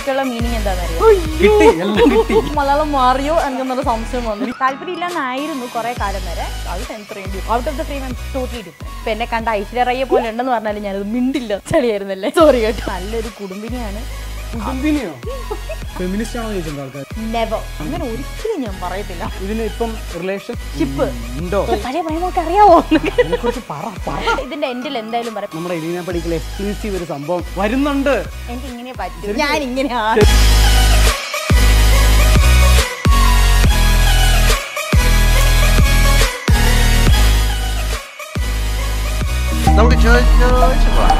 ശരിക്കുള്ള മീനിങ് എന്താണെന്നറിയോ കിട്ടി എല്ലാം കിട്ടി മലയാളം മാറിയോ എനിക്കെന്നൊരു സംശയം വന്നു താല്പര്യമില്ലെന്നായിരുന്നു കുറെ കാലം വരെ അത് സെൻസർ ചെയ്യേണ്ടി out of the frame totally different ഇപ്പൊ എന്നെ കണ്ട ഐശ്വര്യ റയ്യെ പോലെ ഉണ്ടെന്ന് പറഞ്ഞാലും ഞാനത് മിണ്ടില്ല ചളിയായിരുന്നല്ലേ സോറി കേട്ടോ നല്ലൊരു കുടുംബിനിയാണ് കുടുംബിനെയോ ഫെമിനിസ്റ്റ് ആണോ ചോദിച്ചിട്ടുണ്ട് ആൾക്കാർ നെവർ അങ്ങനെ ഒരിക്കലും ഞാൻ പറയത്തില്ല ഇതിന് ഇപ്പം റിലേഷൻ ഷിപ്പ് ഉണ്ടോ പഴയ പ്രേമൊക്കെ അറിയാവോ അതിനെക്കുറിച്ച് പറ പറ ഇതിന്റെ എൻഡിൽ എന്തായാലും പറയാം നമ്മുടെ എലീന പഠിക്കൽ എക്സ്ക്ലൂസീവ് ഒരു സംഭവം വരുന്നുണ്ട് എനിക്ക് ഇങ്ങനെ പറ്റും ഞാൻ ഇങ്ങനെ നമുക്ക് ചോദിച്ചു ചോദിച്ചു പോവാം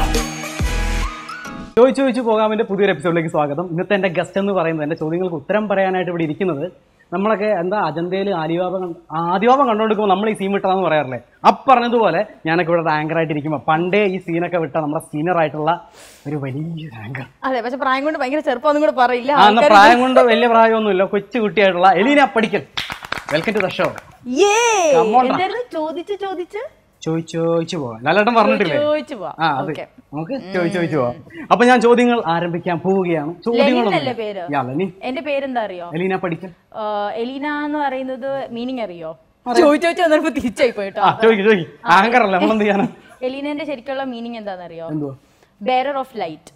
ചോദിച്ചു ചോദിച്ചു പോകാമിന്റെ പുതിയൊരു എപ്പിസോഡിലേക്ക് സ്വാഗതം ഇന്നത്തെ എന്റെ ഗസ്റ്റ് എന്ന് പറയുന്നത് എന്റെ ചോദ്യങ്ങൾക്ക് ഉത്തരം പറയാനായിട്ട് ഇവിടെ ഇരിക്കുന്നത് നമ്മളൊക്കെ എന്താ അജന്തയിൽ ആദിവാപ ആദിവാപം കണ്ടുകൊടുക്കുമ്പോൾ നമ്മൾ ഈ സീൻ വിട്ടതാന്ന് പറയാറില്ലേ അപ്പറഞ്ഞതുപോലെ ഞാനൊക്കെ ഇവിടെ ആങ്കർ ആയിട്ടിരിക്കുമ്പോൾ പണ്ടേ ഈ സീനൊക്കെ വിട്ട നമ്മുടെ സീനിയർ ആയിട്ടുള്ള ഒരു വലിയ ആങ്കർ അതെ പക്ഷെ പ്രായം കൊണ്ട് ഭയങ്കര ചെറുപ്പം കൂടെ പറയില്ല ആ എന്നാ പ്രായം കൊണ്ട് വലിയ പ്രായമൊന്നുമില്ല കൊച്ചു കുട്ടിയായിട്ടുള്ള Alina Padikkal welcome to the show Yay! Come on, എന്തായിരുന്നു ചോദിച്ച് ചോദിച്ച് ചോദിച്ചു ചോദിച്ചു പോവാം ലാലേട്ടൻ പറഞ്ഞിട്ടില്ലേ ചോദിച്ചു പോവാ ആ അതെ ഓക്കെ നമുക്ക് ചോദിച്ചു ചോദിച്ചു പോവാം അപ്പൊ ഞാൻ ചോദ്യങ്ങൾ ആരംഭിക്കാൻ പോവുകയാണ് ലെനിനല്ലേ പേര്? യാ, ലെനിൻ. എന്റെ പേരെന്താ അറിയോ എലീന പഠിക്കൽ ആ, എലീന എന്ന് പറയുന്നത് മീനിങ് അറിയോ ചോദിച്ചു ചോദിച്ചു വന്നപ്പോ തിരിച്ചായി പോയിട്ടോ ആ ചോദിക്കും ചോദിക്കും ആങ്കർ അല്ല നമ്മളെന്ത് ചെയ്യാനാ എലീനന്റെ ശരിക്കുള്ള മീനിങ് എന്താണെന്നറിയോ എന്തുവാ ബെയറർ ഓഫ് ലൈറ്റ്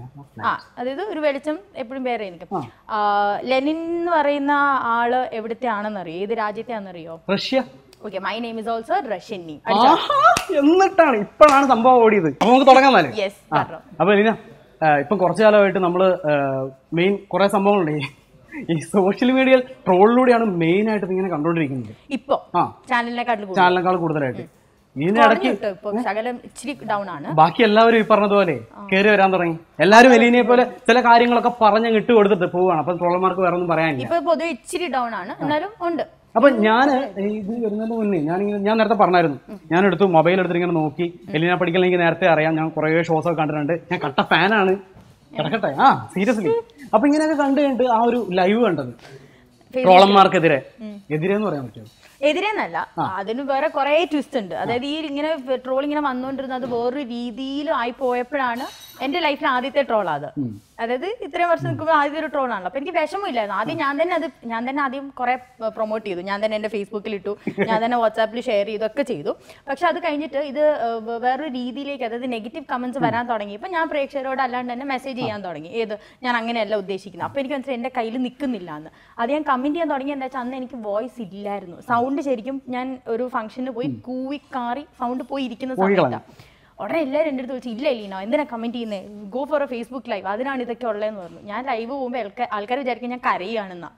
ആ അതായത് ഒരു വെളിച്ചം എപ്പോഴും വേറെ നിൽക്കും ആ, ലെനിൻ എന്ന് പറയുന്ന ആള് എവിടുത്തെ ആണെന്നറിയോ ഏത് രാജ്യത്തെ ആണെന്നറിയോ Russia okay my name is also Russian നീ ആഹാ, എന്നിട്ടാണ് ഇപ്പോഴാണ് സംഭവം ഓടിയത് അപ്പൊ നമുക്ക് തുടങ്ങാൻ തന്നെ യെസ് ആ അപ്പൊ എലീന ആ, ഇപ്പം കുറച്ചു കാലമായിട്ട് നമ്മള് മെയിൻ കുറെ സംഭവങ്ങളുണ്ട് ഈ- ഈ സോഷ്യൽ മീഡിയയിൽ ട്രോളിലൂടെയാണ് മെയിൻ ആയിട്ട് ഇത് ഇങ്ങനെ കണ്ടോണ്ടിരിക്കുന്നത് ഇപ്പൊ ആ ചാനലിനെക്കാട്ടിൽ കൂടുതൽ ചാനലിനേക്കാൾ കൂടുതലായിട്ട് ഇതിന്റെ ഇടയ്ക്ക് കുറഞ്ഞു കേട്ടോ ഇപ്പൊ ശകലം ഇച്ചിരി ഡൗൺ ആണ് ബാക്കി എല്ലാവരും ഈ പറഞ്ഞതുപോലെ കയറി വരാൻ തുടങ്ങി എല്ലാവരും എലീനെ പോലെ ചില കാര്യങ്ങളൊക്കെ പറഞ്ഞ് ഇട്ട് കൊടുത്തിട്ട് പോവാണ് അപ്പൊ ട്രോളർമാർക്ക് വേറെ ഒന്നും പറയാനില്ല ഇപ്പൊ പൊതുവെ ഇച്ചിരി ഡൗൺ ആണ് എന്നാലും ഉണ്ട് അപ്പൊ ഞാൻ ഇത് വരുന്നതിന് മുന്നേ ഞാൻ ഞാൻ നേരത്തെ പറഞ്ഞായിരുന്നു ഞാൻ എടുത്തു മൊബൈൽ എടുത്തിട്ട് ഇങ്ങനെ നോക്കി എലീന പഠിക്കൽ എനിക്ക് നേരത്തെ അറിയാം ഞാൻ കുറെ ഷോസ് ഒക്കെ കണ്ടിട്ടുണ്ട് ഞാൻ കട്ട ഫാനാണ് കിടക്കട്ടെ ആ സീരിയസ്ലി അപ്പൊ ഇങ്ങനെയൊക്കെ കണ്ടു കഴിഞ്ഞിട്ട് ആ ഒരു ലൈവ് കണ്ടത് ട്രോളന്മാർക്കെതിരെ എതിരെ എന്ന് പറയാൻ പറ്റുമോ എതിരെന്നല്ല അതിന് വേറെ കുറെ ട്വിസ്റ്റ് ഉണ്ട് അതായത് ഈ ഇങ്ങനെ ട്രോൾ ഇങ്ങനെ വന്നുകൊണ്ടിരുന്നത് വേറൊരു രീതിയിലും ആയി പോയപ്പോഴാണ് എന്റെ ലൈഫിൽ ആദ്യത്തെ ട്രോൾ അത് അതായത് ഇത്രയും വർഷം നിൽക്കുമ്പോൾ ആദ്യത്തെ ഒരു ട്രോൾ ആണല്ലോ അപ്പൊ എനിക്ക് വിഷമമില്ലായിരുന്നു ആദ്യം ഞാൻ തന്നെ അത് ഞാൻ തന്നെ ആദ്യം കുറെ പ്രൊമോട്ട് ചെയ്തു ഞാൻ തന്നെ എന്റെ ഫേസ്ബുക്കിൽ ഇട്ടു ഞാൻ തന്നെ വാട്സാപ്പിൽ ഷെയർ ചെയ്തു ഒക്കെ ചെയ്തു പക്ഷെ അത് കഴിഞ്ഞിട്ട് ഇത് ഏഹ്, വേറൊരു രീതിയിലേക്ക് അതായത് നെഗറ്റീവ് കമന്റ്സ് വരാൻ തുടങ്ങിയപ്പോൾ ഞാൻ പ്രേക്ഷകരോട് അല്ലാണ്ട് തന്നെ മെസ്സേജ് ചെയ്യാൻ തുടങ്ങി ഏത് ഞാൻ അങ്ങനെയല്ല ഉദ്ദേശിക്കുന്നത് അപ്പൊ എനിക്ക് മനസ്സിലായി എന്റെ കയ്യിൽ നിൽക്കുന്നില്ല എന്ന് അത് ഞാൻ കമന്റ് ചെയ്യാൻ തുടങ്ങി എന്താ വെച്ചാൽ അന്ന് എനിക്ക് വോയിസ് ഇല്ലായിരുന്നു സൗണ്ട് ശരിക്കും ഞാൻ ഒരു ഫംഗ്ഷന് പോയി കൂവി കാറി സൗണ്ട് പോയി ഇരിക്കുന്ന സമയത്താണ് ഉടനെ എല്ലാവരും എൻ്റെ അടുത്ത് വിളിച്ചു ഇല്ല ഇല്ലീനോ എന്തിനാ കമന്റ് ചെയ്യുന്നത് go for a Facebook live അതിനാണ് ഇതൊക്കെ ഉള്ളതെന്ന് പറഞ്ഞു ഞാൻ ലൈവ് പോകുമ്പോൾ ആൾക്കാർ വിചാരിക്കും ഞാൻ കരയുകയാണെന്നാ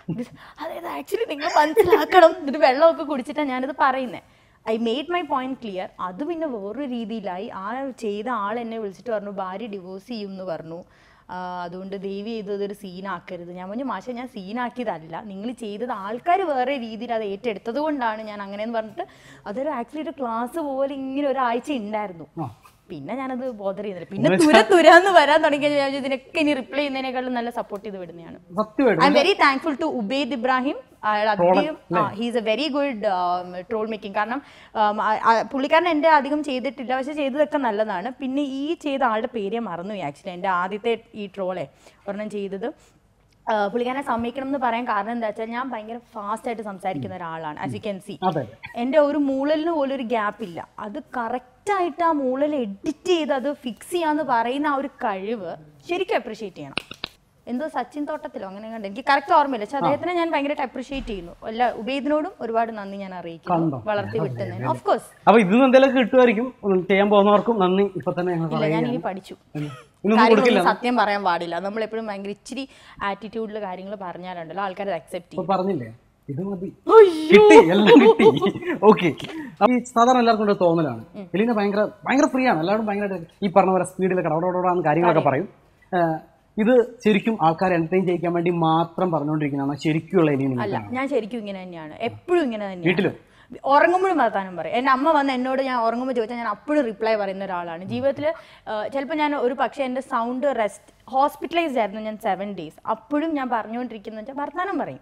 അതായത് ആക്ച്വലി നിങ്ങൾ മനസ്സിലാക്കണം എന്നിട്ട് വെള്ളമൊക്കെ കുടിച്ചിട്ടാണ് ഞാനിത് പറയുന്നത് I made my point clear അത് പിന്നെ വേറൊരു രീതിയിലായി ആ ചെയ്ത ആൾ എന്നെ വിളിച്ചിട്ട് പറഞ്ഞു ഭാര്യ ഡിവോഴ്സ് ചെയ്യും എന്ന് പറഞ്ഞു ആ, അതുകൊണ്ട് ദേവി ചെയ്തതൊരു സീനാക്കരുത് ഞാൻ പറഞ്ഞു മാഷെ ഞാൻ സീനാക്കിയതല്ല നിങ്ങൾ ചെയ്തത് ആൾക്കാർ വേറെ രീതിയിൽ അത് ഏറ്റെടുത്തത് കൊണ്ടാണ് ഞാൻ അങ്ങനെയെന്ന് പറഞ്ഞിട്ട് അതൊരു ആക്ച്വലി ഒരു ക്ലാസ് പോലെ ഇങ്ങനെ ഒരാഴ്ച ഉണ്ടായിരുന്നു പിന്നെ ഞാനത് ബോധർ ചെയ്യുന്നില്ല പിന്നെ തുര തുരാന്ന് വരാൻ തുടങ്ങി ഞാൻ വിചാരിച്ചു, ഇതിനൊക്കെ ഇനി റിപ്ലൈ ചെയ്യുന്നതിനേക്കാളും നല്ല സപ്പോർട്ട് ചെയ്ത് വിടുന്നതാണ് സത്യമായിട്ട് I am very thankful to Ubaid Ibrahim അയാൾ അധികം he's a very good troll making കാരണം um, ആ- ആ- പുള്ളിക്കാരൻ എൻ്റെ അധികം ചെയ്തിട്ടില്ല പക്ഷെ ചെയ്തതൊക്കെ നല്ലതാണ് പിന്നെ ഈ ചെയ്ത ആളുടെ പേര് ഞാൻ മറന്നുപോയി ആക്ച്വലി എൻ്റെ ആദ്യത്തെ ഈ ട്രോളെ ഒരെണ്ണം ചെയ്തത് ആ, പുള്ളിക്കാരനെ സമ്മതിക്കണം എന്ന് പറയാൻ കാരണം എന്താ വെച്ചാൽ ഞാൻ ഭയങ്കര ഫാസ്റ്റ് ആയിട്ട് സംസാരിക്കുന്ന ഒരാളാണ് ആസ് യു ക്യാൻ സി അതെ എൻ്റെ ഒരു മൂളലിന് പോലും ഒരു ഗ്യാപ്പ് ഇല്ല അത് കറക്റ്റായിട്ട് ആ മൂളൽ എഡിറ്റ് ചെയ്ത് അത് ഫിക്സ് ചെയ്യാന്ന് പറയുന്ന ആ ഒരു കഴിവ് ശരിക്കും അപ്രിഷിയേറ്റ് ചെയ്യണം എന്തോ സച്ചിൻ തോട്ടത്തിലോ അങ്ങനെ കണ്ട് എനിക്ക് കറക്റ്റ് ഓർമ്മയില്ല പക്ഷെ അദ്ദേഹത്തിനെ ഞാൻ ഭയങ്കരമായിട്ട് അപ്രിഷിയേറ്റ് ചെയ്യുന്നു എല്ലാ ഉബൈദിനോടും ഒരുപാട് നന്ദി ഞാൻ അറിയിക്കുന്നു വളർത്തി വിട്ടുന്നതിന് ഓഫ് കോഴ്സ് അപ്പൊ ഇതിന്ന് എന്തെങ്കിലും കിട്ടുമായിരിക്കും ഉം, ചെയ്യാൻ പോകുന്നവർക്കും നന്ദി ഇപ്പൊ തന്നെ ഞങ്ങൾ ഇല്ല ഞാൻ പറയുകയാണ് ഇനി പഠിച്ചു ഇന്നൊന്നും കൊടുക്കില്ല കാര്യങ്ങളൊന്നും സത്യം പറയാൻ പാടില്ല നമ്മൾ എപ്പോഴും ഭയങ്കര ഇച്ചിരി ആറ്റിറ്റ്യൂഡിൽ കാര്യങ്ങൾ പറഞ്ഞാലുണ്ടല്ലോ ആൾക്കാർ അക്സെപ്റ്റ് ചെയ്യും ഇപ്പൊ പറഞ്ഞില്ലേ ഇത് മതി കിട്ടി എല്ലാം കിട്ടി ഓക്കെ അപ്പൊ ഈ സാധാരണ എല്ലാവർക്കും ഒരു തോന്നലാണ് എലീന ഭയങ്കര ഭയങ്കര ഫ്രീ ആണ് എല്ലാവരും ഭയങ്കരമായിട്ട് ഈ പറഞ്ഞ പോലെ സ്പീഡിൽ കടവടോടാന്ന് കാര്യങ്ങളൊക്കെ പറയും ഏഹ്, ഇത് ശരിക്കും ആൾക്കാരെ എന്റർടൈൻ ചെയ്യിക്കാൻ വേണ്ടി മാത്രം പറഞ്ഞുകൊണ്ടിരിക്കുന്നതാണ് ശരിക്കുള്ള എലീന അല്ല ഞാൻ ശരിക്കും ഇങ്ങനെ തന്നെയാണ് എപ്പോഴും ഇങ്ങനെ തന്നെയാണ് വീട്ടിലും ഉറങ്ങുമ്പോഴും വർത്താനം പറയും എൻ്റെ അമ്മ വന്ന് എന്നോട് ഞാൻ ഉറങ്ങുമ്പോൾ ചോദിച്ചാൽ ഞാൻ അപ്പോഴും റിപ്ലൈ പറയുന്ന ഒരാളാണ് ജീവിതത്തിൽ ചിലപ്പോൾ ഞാൻ ഒരു പക്ഷേ എൻ്റെ സൗണ്ട് റെസ്റ്റ് ഹോസ്പിറ്റലൈസ്ഡ് ആയിരുന്നു ഞാൻ സെവൻ ഡേയ്സ് അപ്പോഴും ഞാൻ പറഞ്ഞുകൊണ്ടിരിക്കുന്ന വെച്ചാൽ വർത്താനം പറയും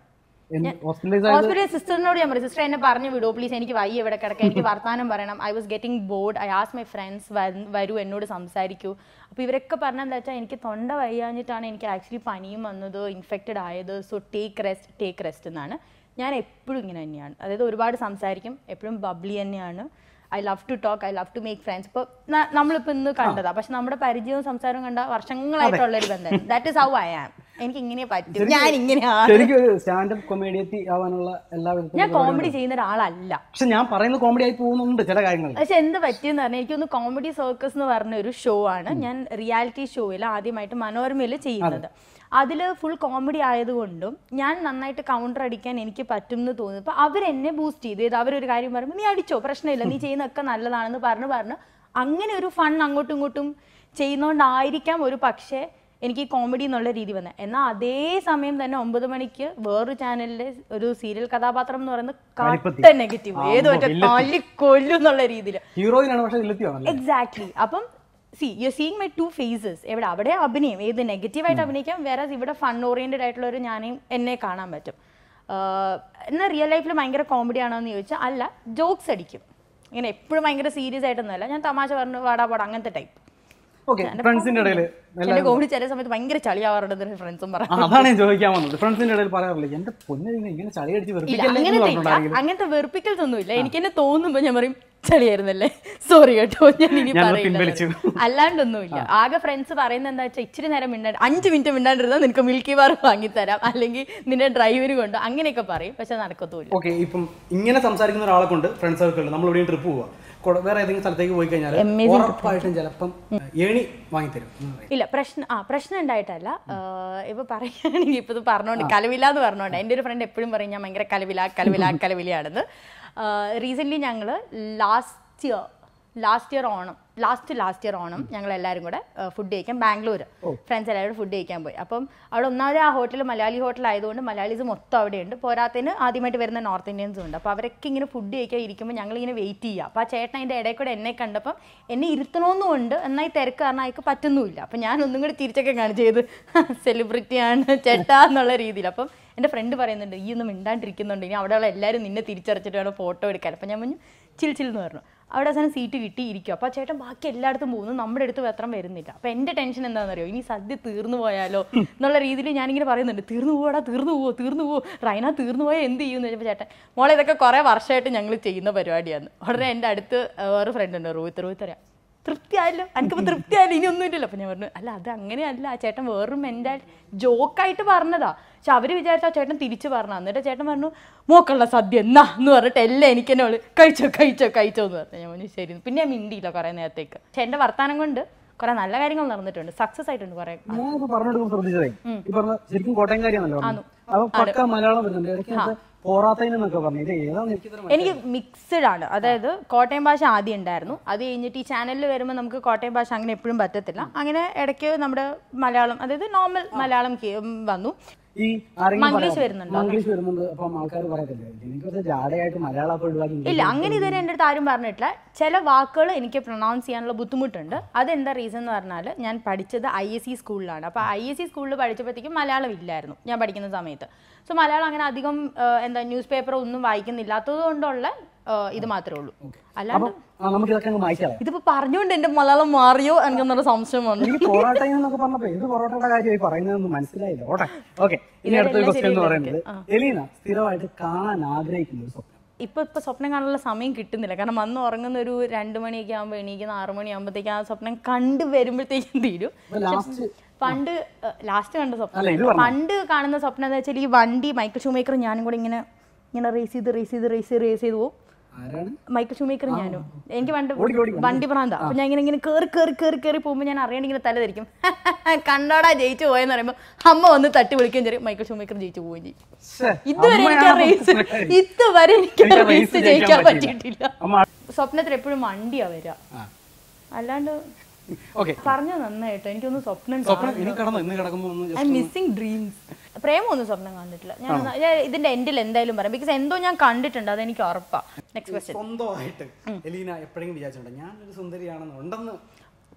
ഹോസ്പിറ്റലൈസ് ആയത് ഹോസ്പിറ്റൽ സിസ്റ്ററിനോട് ഞാൻ പറയും സിസ്റ്റർ എന്നെ പറഞ്ഞു വിടൂ പ്ലീസ് എനിക്ക് വയ്യ ഇവിടെ കിടക്കാം എനിക്ക് വർത്താനം പറയണം I was getting bored I ask my friends വരൂ എന്നോട് സംസാരിക്കൂ അപ്പോൾ ഇവരൊക്കെ പറഞ്ഞെന്താ വെച്ചാൽ എനിക്ക് തൊണ്ട വയ്യാഞ്ഞിട്ടാണ് എനിക്ക് ആക്ച്വലി പനിയും വന്നത് ഇൻഫെക്റ്റഡ് ആയത് so take rest take rest എന്നാണ് ഞാൻ എപ്പോഴും ഇങ്ങനെ തന്നെയാണ് അതായത് ഒരുപാട് സംസാരിക്കും എപ്പോഴും ബബ്ലി തന്നെയാണ് I love to talk I love to make friends ഇപ്പോൾ നമ്മളിപ്പോൾ ഇന്ന് കണ്ടതാ പക്ഷെ നമ്മുടെ പരിചയവും സംസാരവും കണ്ട വർഷങ്ങളായിട്ടുള്ള ഒരു ബന്ധം that is how I am എനിക്ക് ഇങ്ങനെ പറ്റും ഞാൻ ഇങ്ങനെയാണ് ശരിക്കും ഒരു സ്റ്റാൻഡപ്പ് കൊമേഡിയത്തി ആവാനുള്ള എല്ലാ വിധത്തിലും ഞാൻ കോമഡി ചെയ്യുന്ന ഒരാളല്ല പക്ഷെ ഞാൻ പറയുന്ന കോമഡി ആയി പോകുന്നുണ്ട് ചില കാര്യങ്ങൾ പക്ഷെ എന്ത് പറ്റിയെന്ന് പറഞ്ഞാൽ എനിക്കൊന്ന് കോമഡി സർക്കസ് എന്ന് പറഞ്ഞ ഒരു ഷോ ആണ് ഞാൻ റിയാലിറ്റി ഷോയിൽ ആദ്യമായിട്ട് മനോരമയിൽ ചെയ്യുന്നത് അതിൽ ഫുൾ കോമഡി ആയതുകൊണ്ടും ഞാൻ നന്നായിട്ട് കൗണ്ടർ അടിക്കാൻ എനിക്ക് പറ്റും എന്ന് തോന്നിയപ്പോൾ അവരെന്നെ ബൂസ്റ്റ് ചെയ്ത് ചെയ്ത് അവരൊരു കാര്യം പറയുമ്പോൾ നീ അടിച്ചോ പ്രശ്നമില്ല നീ ചെയ്യുന്നതൊക്കെ നല്ലതാണെന്ന് പറഞ്ഞ് പറഞ്ഞ് അങ്ങനെ ഒരു ഫൺ അങ്ങോട്ടും ഇങ്ങോട്ടും ചെയ്യുന്നതുകൊണ്ടായിരിക്കാം ഒരു പക്ഷേ എനിക്ക് ഈ കോമഡി എന്നുള്ള രീതി വന്നത് എന്നാൽ അതേ സമയം തന്നെ ഒമ്പത് മണിക്ക് വേറൊരു ചാനലിലെ ഒരു സീരിയൽ കഥാപാത്രം എന്ന് പറയുന്നത് കട്ട നെഗറ്റീവ് ഏത് ഒറ്റ തല്ലി കൊല്ലും എന്നുള്ള രീതിയിൽ ഹീറോയിനാണ് പക്ഷെ വില്ലത്തിയാണല്ലേ എക്സാക്ട്ലി അപ്പം see you seeing my two faces എവിടെ അവിടെ അഭിനയം ഏത് നെഗറ്റീവായിട്ട് അഭിനയിക്കാം വേറെ ഇവിടെ ഫൺ ഓറിയന്റഡ് ആയിട്ടുള്ള ഒരു ഞാനേയും എന്നെ കാണാൻ പറ്റും ആഹ് എന്നാൽ റിയൽ ലൈഫിൽ ഭയങ്കര കോമഡി ആണോ എന്ന് ചോദിച്ചാൽ അല്ല ജോക്സ് അടിക്കും ഇങ്ങനെ എപ്പോഴും ഭയങ്കര സീരിയസ് ആയിട്ടൊന്നുമല്ല ഞാൻ തമാശ പറഞ്ഞു വാടാ പാടാ അങ്ങനത്തെ ടൈപ്പ് ഓക്കെ ഫ്രണ്ട്സിന്റെ ഇടയിൽ എന്റെ കോമഡി ചില സമയത്ത് ഭയങ്കര ചളിയാവാറുണ്ട് ഫ്രണ്ട്സും പറഞ്ഞു അതാണ് ഞാൻ ചോദിക്കാൻ വന്നത് ഫ്രണ്ട്സിന്റെ ഇടയിൽ പറയാറില്ല എന്റെ പൊന്നെ ഇങ്ങനെ ചളി അടിച്ച് ഇല്ല വെറുപ്പിക്കല്ലേ എന്ന് അങ്ങനത്തെ പറഞ്ഞിട്ടുണ്ടായിരുന്നു ഇല്ല അങ്ങനത്തെ വെറുപ്പിക്കൽസ് ഒന്നുമില്ല എനിക്ക് എന്നെ തോന്നുമ്പോ ഞാൻ പറയും ചളിയായിരുന്നല്ലേ സോറി കേട്ടോ ഞാൻ ഇനി ഞാനത് പറയില്ല പിൻവലിച്ചു. അല്ലാണ്ടൊന്നുമില്ല ആകെ ഫ്രണ്ട്സ് പറയുന്നത് എന്താ വെച്ചാൽ ഇച്ചിരി നേരം മിണ്ടാണ്ട് അഞ്ച് മിനിറ്റ് മിണ്ടാണ്ടിരുന്നാൽ നിനക്ക് മിൽക്കി ബാർ വാങ്ങിത്തരാം അല്ലെങ്കിൽ നിന്റെ ഡ്രൈവർ കൊണ്ട് അങ്ങനെയൊക്കെ പറയും പക്ഷെ നടക്കത്തുമില്ല ഓക്കെ ഇപ്പം ഇങ്ങനെ സംസാരിക്കുന്ന ഒരാളെ കൊണ്ട് ഫ്രണ്ട് സർക്കിളിൽ നമ്മൾ എവിടെയും ട്രിപ്പ് പോവാ കൊട- വേറെ ഏതെങ്കിലും സ്ഥലത്തേക്ക് പോയി കഴിഞ്ഞാൽ ഉറപ്പായിട്ടും ചിലപ്പം ഏണി വാങ്ങിത്തരും എന്ന് പറയും. ഇല്ല പ്രശ്നം ആ പ്രശ്നം ഉണ്ടായിട്ടല്ല ആഹ് ഇപ്പൊ പറയുകയാണെങ്കിൽ ഇപ്പൊ ഇത് പറഞ്ഞോണ്ട് കലവില എന്ന് പറഞ്ഞോണ്ട് എൻ്റെ ഒരു ഫ്രണ്ട് എപ്പോഴും പറയും ഞാൻ ഭയങ്കര കലവില കലവില കലവിലയാണെന്ന് റീസെന്റ് ഞങ്ങള് last year last year Onam last last year Onam ഞങ്ങൾ എല്ലാവരും കൂടെ ഫുഡ് കഴിക്കാൻ ബാംഗ്ലൂർ ഫ്രണ്ട്സ് എല്ലാവരും ഫുഡ് കഴിക്കാൻ പോയി അപ്പം അവിടെ ഒന്നാമത് ആ ഹോട്ടൽ മലയാളി ഹോട്ടൽ ആയതുകൊണ്ട് മലയാളീസ് മൊത്തം അവിടെയുണ്ട് പോരാത്തതിന് ആദ്യമായിട്ട് വരുന്ന നോർത്ത് ഇന്ത്യൻസും ഉണ്ട് അപ്പോൾ അവരൊക്കെ ഇങ്ങനെ ഫുഡ് കഴിക്കാൻ ഇരിക്കുമ്പോൾ ഞങ്ങളിങ്ങനെ വെയിറ്റ് ചെയ്യുക അപ്പോൾ ആ ചേട്ടൻ അതിൻ്റെ ഇടയിൽ കൂടെ എന്നെ കണ്ടപ്പം എന്നെ ഇരുത്തണമെന്നുമുണ്ട് എന്നാൽ ഈ തിരക്ക് കാരണം അയക്ക് പറ്റുന്നുമില്ല അപ്പം ഞാൻ ഒന്നും കൂടി തിരിച്ചൊക്കെ കാണിച്ചു ചെയ്ത് സെലിബ്രിറ്റിയാണ് ചേട്ടാ എന്നുള്ള രീതിയിൽ അപ്പം എൻ്റെ ഫ്രണ്ട് പറയുന്നുണ്ട് ഈ ഒന്നും മിണ്ടാണ്ടിരിക്കുന്നുണ്ട് ഇനി അവിടെയുള്ള എല്ലാവരും നിന്നെ തിരിച്ചറിച്ചിട്ട് വേണം ഫോട്ടോ എടുക്കാൻ അപ്പം ഞാൻ പറഞ്ഞു ചിൽ ചിൽ എന്ന് പറഞ്ഞു അവിടെ അവസാനം സീറ്റ് കിട്ടി ഇരിക്കും അപ്പോൾ ആ ചേട്ടൻ ബാക്കി എല്ലായിടത്തും പോകുന്നു നമ്മുടെ അടുത്ത് പത്രം വരുന്നില്ല അപ്പോൾ എൻ്റെ ടെൻഷൻ എന്താണെന്നറിയോ ഇനി സദ്യ തീർന്നു പോയാലോ എന്നുള്ള രീതിയിൽ ഞാനിങ്ങനെ പറയുന്നുണ്ട് തീർന്നു പോവാടാ തീർന്നു പോവോ തീർന്നു പോവോ റൈന തീർന്നു പോയാൽ എന്ത് ചെയ്യുമെന്ന് ചോദിച്ചപ്പോൾ ചേട്ടൻ മോളെ ഇതൊക്കെ കുറേ വർഷമായിട്ട് ഞങ്ങൾ ചെയ്യുന്ന പരിപാടിയാണ് ഉടനെ എൻ്റെ അടുത്ത് വേറെ ഫ്രണ്ട് ഉണ്ട് റോഹിത്ത് റോഹിത്ത് അറിയാം തൃപ്തിയായല്ലോ എനിക്കിപ്പോൾ തൃപ്തിയായല്ലോ ഇനി ഒന്നുമില്ലല്ലോ അപ്പം ഞാൻ പറഞ്ഞു അല്ല അത് അങ്ങനെയല്ല ആ ചേട്ടൻ വേറൊരു മെൻ്റാൽ ജോക്കായിട്ട് പറഞ്ഞതാ പക്ഷെ അവർ വിചാരിച്ച ആ ചേട്ടൻ തിരിച്ചു പറഞ്ഞു എന്നിട്ട് ചേട്ടൻ പറഞ്ഞു മോക്കുള്ള സദ്യ എന്നാ എന്ന് പറഞ്ഞിട്ട് എല്ലാം എനിക്ക് തന്നെ അവള് കഴിച്ചോ കഴിച്ചോ കഴിച്ചോ എന്ന് പറഞ്ഞു ഞാൻ പറഞ്ഞു ശരി പിന്നെ ഞാൻ മിണ്ടിയില്ല കുറേ നേരത്തേക്ക് പക്ഷെ എൻ്റെ വർത്താനം കൊണ്ട് കുറേ നല്ല കാര്യങ്ങൾ നടന്നിട്ടുണ്ട് സക്സസ് ആയിട്ടുണ്ട് കുറേ ഞാനിപ്പോ പറഞ്ഞെടുക്കുമ്പോൾ ശ്രദ്ധിച്ചതേ ഈ പറഞ്ഞ ശരിക്കും കോട്ടയംകാരിയാണല്ലോ പറഞ്ഞത്. അപ്പൊ പക്ക മലയാളം വരുന്നുണ്ട് ഇടയ്ക്ക് പോറാത്തതിനൊക്കെ പറഞ്ഞു ഇത് ഏതാണ് എനിക്ക് ഇത്ര എനിക്ക് മിക്സഡ് ആണ് അതായത് കോട്ടയം ഭാഷ ആദ്യം ഉണ്ടായിരുന്നു അത് കഴിഞ്ഞിട്ട് ഈ ചാനലിൽ വരുമ്പോൾ നമുക്ക് കോട്ടയം ഭാഷ അങ്ങനെ എപ്പോഴും പറ്റത്തില്ല അങ്ങനെ ഇടയ്ക്ക് നമ്മുടെ മലയാളം അതായത് നോർമൽ മലയാളം കേ- ഉം വന്നു ഈ ആരെങ്കിലും മംഗ്ലീഷ് പറയാം. വരുന്നുണ്ടോ? മംഗ്ലീഷ് വരുന്നുണ്ട് അപ്പം ആൾക്കാർ പറയത്തില്ലേ എനിക്കൊക്കെ ജാടയായിട്ട് മലയാളം ഒക്കെ ഒഴിവാക്കി ഇല്ല അങ്ങനെ ഇതുവരെ എൻ്റെ അടുത്ത് ആരും പറഞ്ഞിട്ടില്ല ചില വാക്കുകൾ എനിക്ക് പ്രൊണൗൺസ് ചെയ്യാനുള്ള ബുദ്ധിമുട്ടുണ്ട് അതെന്താ റീസൺ എന്ന് പറഞ്ഞാൽ ഞാൻ പഠിച്ചത് ഐ എസ് സി സ്കൂളിലാണ് അപ്പോൾ ഐ എസ് സി സ്കൂളിൽ പഠിച്ചപ്പോഴത്തേക്കും മലയാളം ഇല്ലായിരുന്നു ഞാൻ പഠിക്കുന്ന സമയത്ത് സോ മലയാളം അങ്ങനെ അധികം ആ, എന്താ ന്യൂസ് പേപ്പർ ഒന്നും വായിക്കുന്നില്ലാത്തത് കൊണ്ടുള്ള ആ, ഇത് മാത്രമേ ഉള്ളൂ അല്ലാണ്ട് ആ, നമുക്ക് ഇതൊക്കെ അങ്ങ് മായ്ക്കാം ഇതിപ്പോ പറഞ്ഞുകൊണ്ട് എന്റെ മലയാളം മാറിയോ എനിക്കെന്നുള്ള സംശയമാണ് എനിക്ക് പൊറോട്ടയിൽ എന്നൊക്കെ പറഞ്ഞപ്പോ എന്ത് പൊറോട്ടയുടെ കാര്യമായി പറയുന്നതെന്ന് മനസ്സിലായില്ല ഓട്ടെ ഓക്കെ ഇനി അടുത്തൊരു ക്വസ്റ്റ്യൻ എന്ന് പറയുന്നത് എലീന സ്ഥിരമായിട്ട് കാണാൻ ആഗ്രഹിക്കുന്ന ഒരു സ്വപ്നം ഇപ്പൊ ഇപ്പൊ സ്വപ്നം കാണാനുള്ള സമയം കിട്ടുന്നില്ല കാരണം വന്ന് ഉറങ്ങുന്ന ഒരു രണ്ട് മണിയൊക്കെ ആകുമ്പോൾ എണീക്കുന്ന ആറു മണിയാകുമ്പോഴത്തേക്ക് ആ സ്വപ്നം കണ്ടു വരുമ്പോഴത്തേക്കും തീരും ലാസ്റ്റ് പണ്ട് ലാസ്റ്റ് കണ്ട അല്ല, സ്വപ്നം ഇത് പറഞ്ഞോ. പണ്ട് കാണുന്ന സ്വപ്നം എന്ന് വെച്ചാൽ ഈ വണ്ടി മൈക്കിൾ ഷൂമേക്കർ ഞാനും കൂടെ ഇങ്ങനെ ഇങ്ങനെ റേസ് ചെയ്ത് റേസ് ചെയ്ത് റേസ് ചെയ്ത് റേസ് ചെയ്ത് പോകും ആരാണ് മൈക്കിൾ ഷൂമേക്കർ ഞാനും എനിക്ക് പണ്ട് ഓടി, ഓടി, വണ്ടി പ്രാന്ത അപ്പൊ ഞാൻ ഇങ്ങനെ ഇങ്ങനെ കേറി കേറി കേറി കേറി പോകുമ്പോൾ ഞാൻ അറിയാണ്ട് ഇങ്ങനെ തല ധരിക്കും കണ്ടോടാ ജയിച്ചു പോയെന്ന് പറയുമ്പോൾ അമ്മ വന്ന് തട്ടി വിളിക്കുകയും ചെയ്യും മൈക്കിൾ ഷൂമേക്കർ ജയിച്ചു പോവുകയും ചെയ്യും ശ്ശേ, ഇതുവരെ എനിക്ക് അമ്മയാണ് റേസ് പ്രശ്നം. ഇതുവരെ എനിക്ക് എനിക്ക് race റേസ് ജയിക്കാൻ ജയിക്കാൻ പറ്റിയില്ല. പറ്റിയിട്ടില്ല അമ്മ സ്വപ്നത്തിൽ എപ്പോഴും വണ്ടിയാ വരിക ആ. അല്ലാണ്ട് ഓക്കെ പറഞ്ഞ നന്നായിട്ടോ എനിക്കൊന്നും സ്വപ്നം സ്വപ്നം ഇനി കിടന്നു ഇന്ന് കിടക്കുമ്പോ ഒന്ന് ഐ മിസ്സിംഗ് ഡ്രീംസ് പ്രേമൊന്നും സ്വപ്നം കണ്ടിട്ടില്ല ഞാൻ ഒന്ന് ഞാൻ ഇതിന്റെ എൻഡിൽ എന്തായാലും പറയാം ബിക്കോസ് എന്തോ ഞാൻ കണ്ടിട്ടുണ്ട് അതെനിക്ക് ഉറപ്പാ നെക്സ്റ്റ് ക്വസ്റ്റ്യൻ സ്വന്തമായിട്ട് എലീന എപ്പോഴെങ്കിലും വിചാരിച്ചിട്ടുണ്ടോ ഞാനൊരു സുന്ദരിയാണെന്ന് ഉണ്ടെന്ന്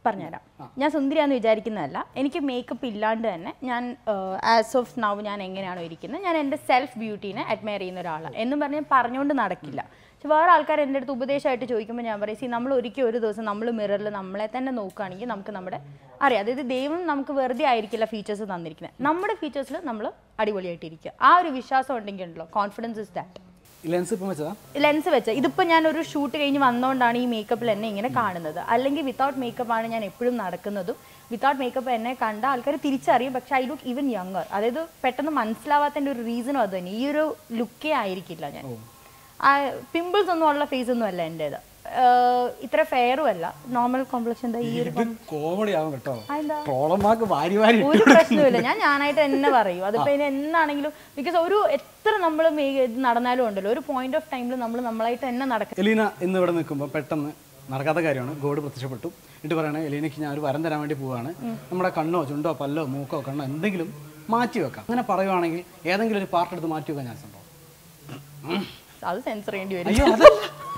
പറഞ്ഞുതരാം ഞാൻ സുന്ദരിയാന്ന് വിചാരിക്കുന്നതല്ല എനിക്ക് മേക്കപ്പ് ഇല്ലാണ്ട് തന്നെ ഞാൻ ആസ് ഓഫ് നൗ ഞാൻ എങ്ങനെയാണോ ഇരിക്കുന്നത് ഞാൻ എൻ്റെ സെൽഫ് ബ്യൂട്ടീനെ അഡ്മയർ ചെയ്യുന്ന ഒരാളാണ് എന്നും പറഞ്ഞ് ഞാൻ പറഞ്ഞുകൊണ്ട് നടക്കില്ല പക്ഷെ വേറെ ആൾക്കാർ എൻ്റെ അടുത്ത് ഉപദേശമായിട്ട് ചോദിക്കുമ്പോൾ ഞാൻ പറയും സി നമ്മൾ ഒരിക്കൽ ഒരു ദിവസം നമ്മൾ മിററിൽ നമ്മളെ തന്നെ നോക്കുകയാണെങ്കിൽ നമുക്ക് നമ്മുടെ അറിയാം അതായത് ദൈവം നമുക്ക് വെറുതെ ആയിരിക്കില്ല ഫീച്ചേഴ്സ് തന്നിരിക്കുന്നത് നമ്മുടെ ഫീച്ചേഴ്സിൽ നമ്മൾ അടിപൊളിയായിട്ടിരിക്കുക ആ ഒരു വിശ്വാസം ഉണ്ടെങ്കിൽ ഉണ്ടല്ലോ കോൺഫിഡൻസ് ഇസ് ദാറ്റ് ലെൻസ് ഇപ്പം വെച്ചതാ ലെൻസ് വെച്ച് ഇതിപ്പോ ഞാൻ ഒരു ഷൂട്ട് കഴിഞ്ഞ് വന്നോണ്ടാണ് ഈ മേക്കപ്പിൽ എന്നെ ഇങ്ങനെ കാണുന്നത് അല്ലെങ്കിൽ വിത്തൗട്ട് മേക്കപ്പ് ആണ് ഞാൻ എപ്പോഴും നടക്കുന്നതും വിത്തൗട്ട് മേക്കപ്പ് എന്നെ കണ്ട ആൾക്കാർ തിരിച്ചറിയും പക്ഷെ ഐ ലുക്ക് ഈവൻ യങ്ങർ അതായത് പെട്ടെന്ന് മനസ്സിലാവാത്തതിന്റെ ഒരു റീസണും അത് തന്നെ ഈ ഒരു ലുക്കേ ആയിരിക്കില്ല ഞാൻ പിമ്പിൾസ് ഒന്നും ഉള്ള ഫേസ് ഒന്നും അല്ല എൻ്റെത് ഇത്ര ഫെയറും അല്ല നോർമൽ കോംപ്ലക്ഷൻ എന്താ ഈ ഒരു ഇത് കോമഡി ആവും കേട്ടോ അതെന്താ? ട്രോളന്മാർക്ക് വാരി വാരി ഒരു പ്രശ്നമില്ല ഞാൻ ഞാനായിട്ട് എന്നെ പറയും അതിപ്പോ ഇനി എന്നാണെങ്കിലും ബിക്കോസ് ഒരു എത്ര നമ്മൾ നടന്നാലും ഉണ്ടല്ലോ ഒരു പോയിന്റ് ഓഫ് ടൈമിൽ നമ്മൾ നമ്മളായിട്ട് തന്നെ നടക്കും എലീന ഇന്ന് ഇവിടെ നിൽക്കുമ്പോൾ പെട്ടെന്ന് നടക്കാത്ത കാര്യമാണ് ഗോഡ് പ്രത്യക്ഷപ്പെട്ടു എന്നിട്ട് പറയണേ എലീനയ്ക്ക് ഞാൻ ഒരു വരം തരാൻ വേണ്ടി പോവുകയാണ് നമ്മുടെ കണ്ണോ ചുണ്ടോ പല്ലോ മൂക്കോ കണ്ണോ എന്തെങ്കിലും മാറ്റി വെക്കാം അങ്ങനെ പറയുവാണെങ്കിൽ ഏതെങ്കിലും ഒരു പാർട്ട് എടുത്ത് മാറ്റി വെക്കാൻ ചാൻസ് ഉണ്ടോ അത് സെൻസർ ചെയ്യേണ്ടി വരും അയ്യോ അതല്ല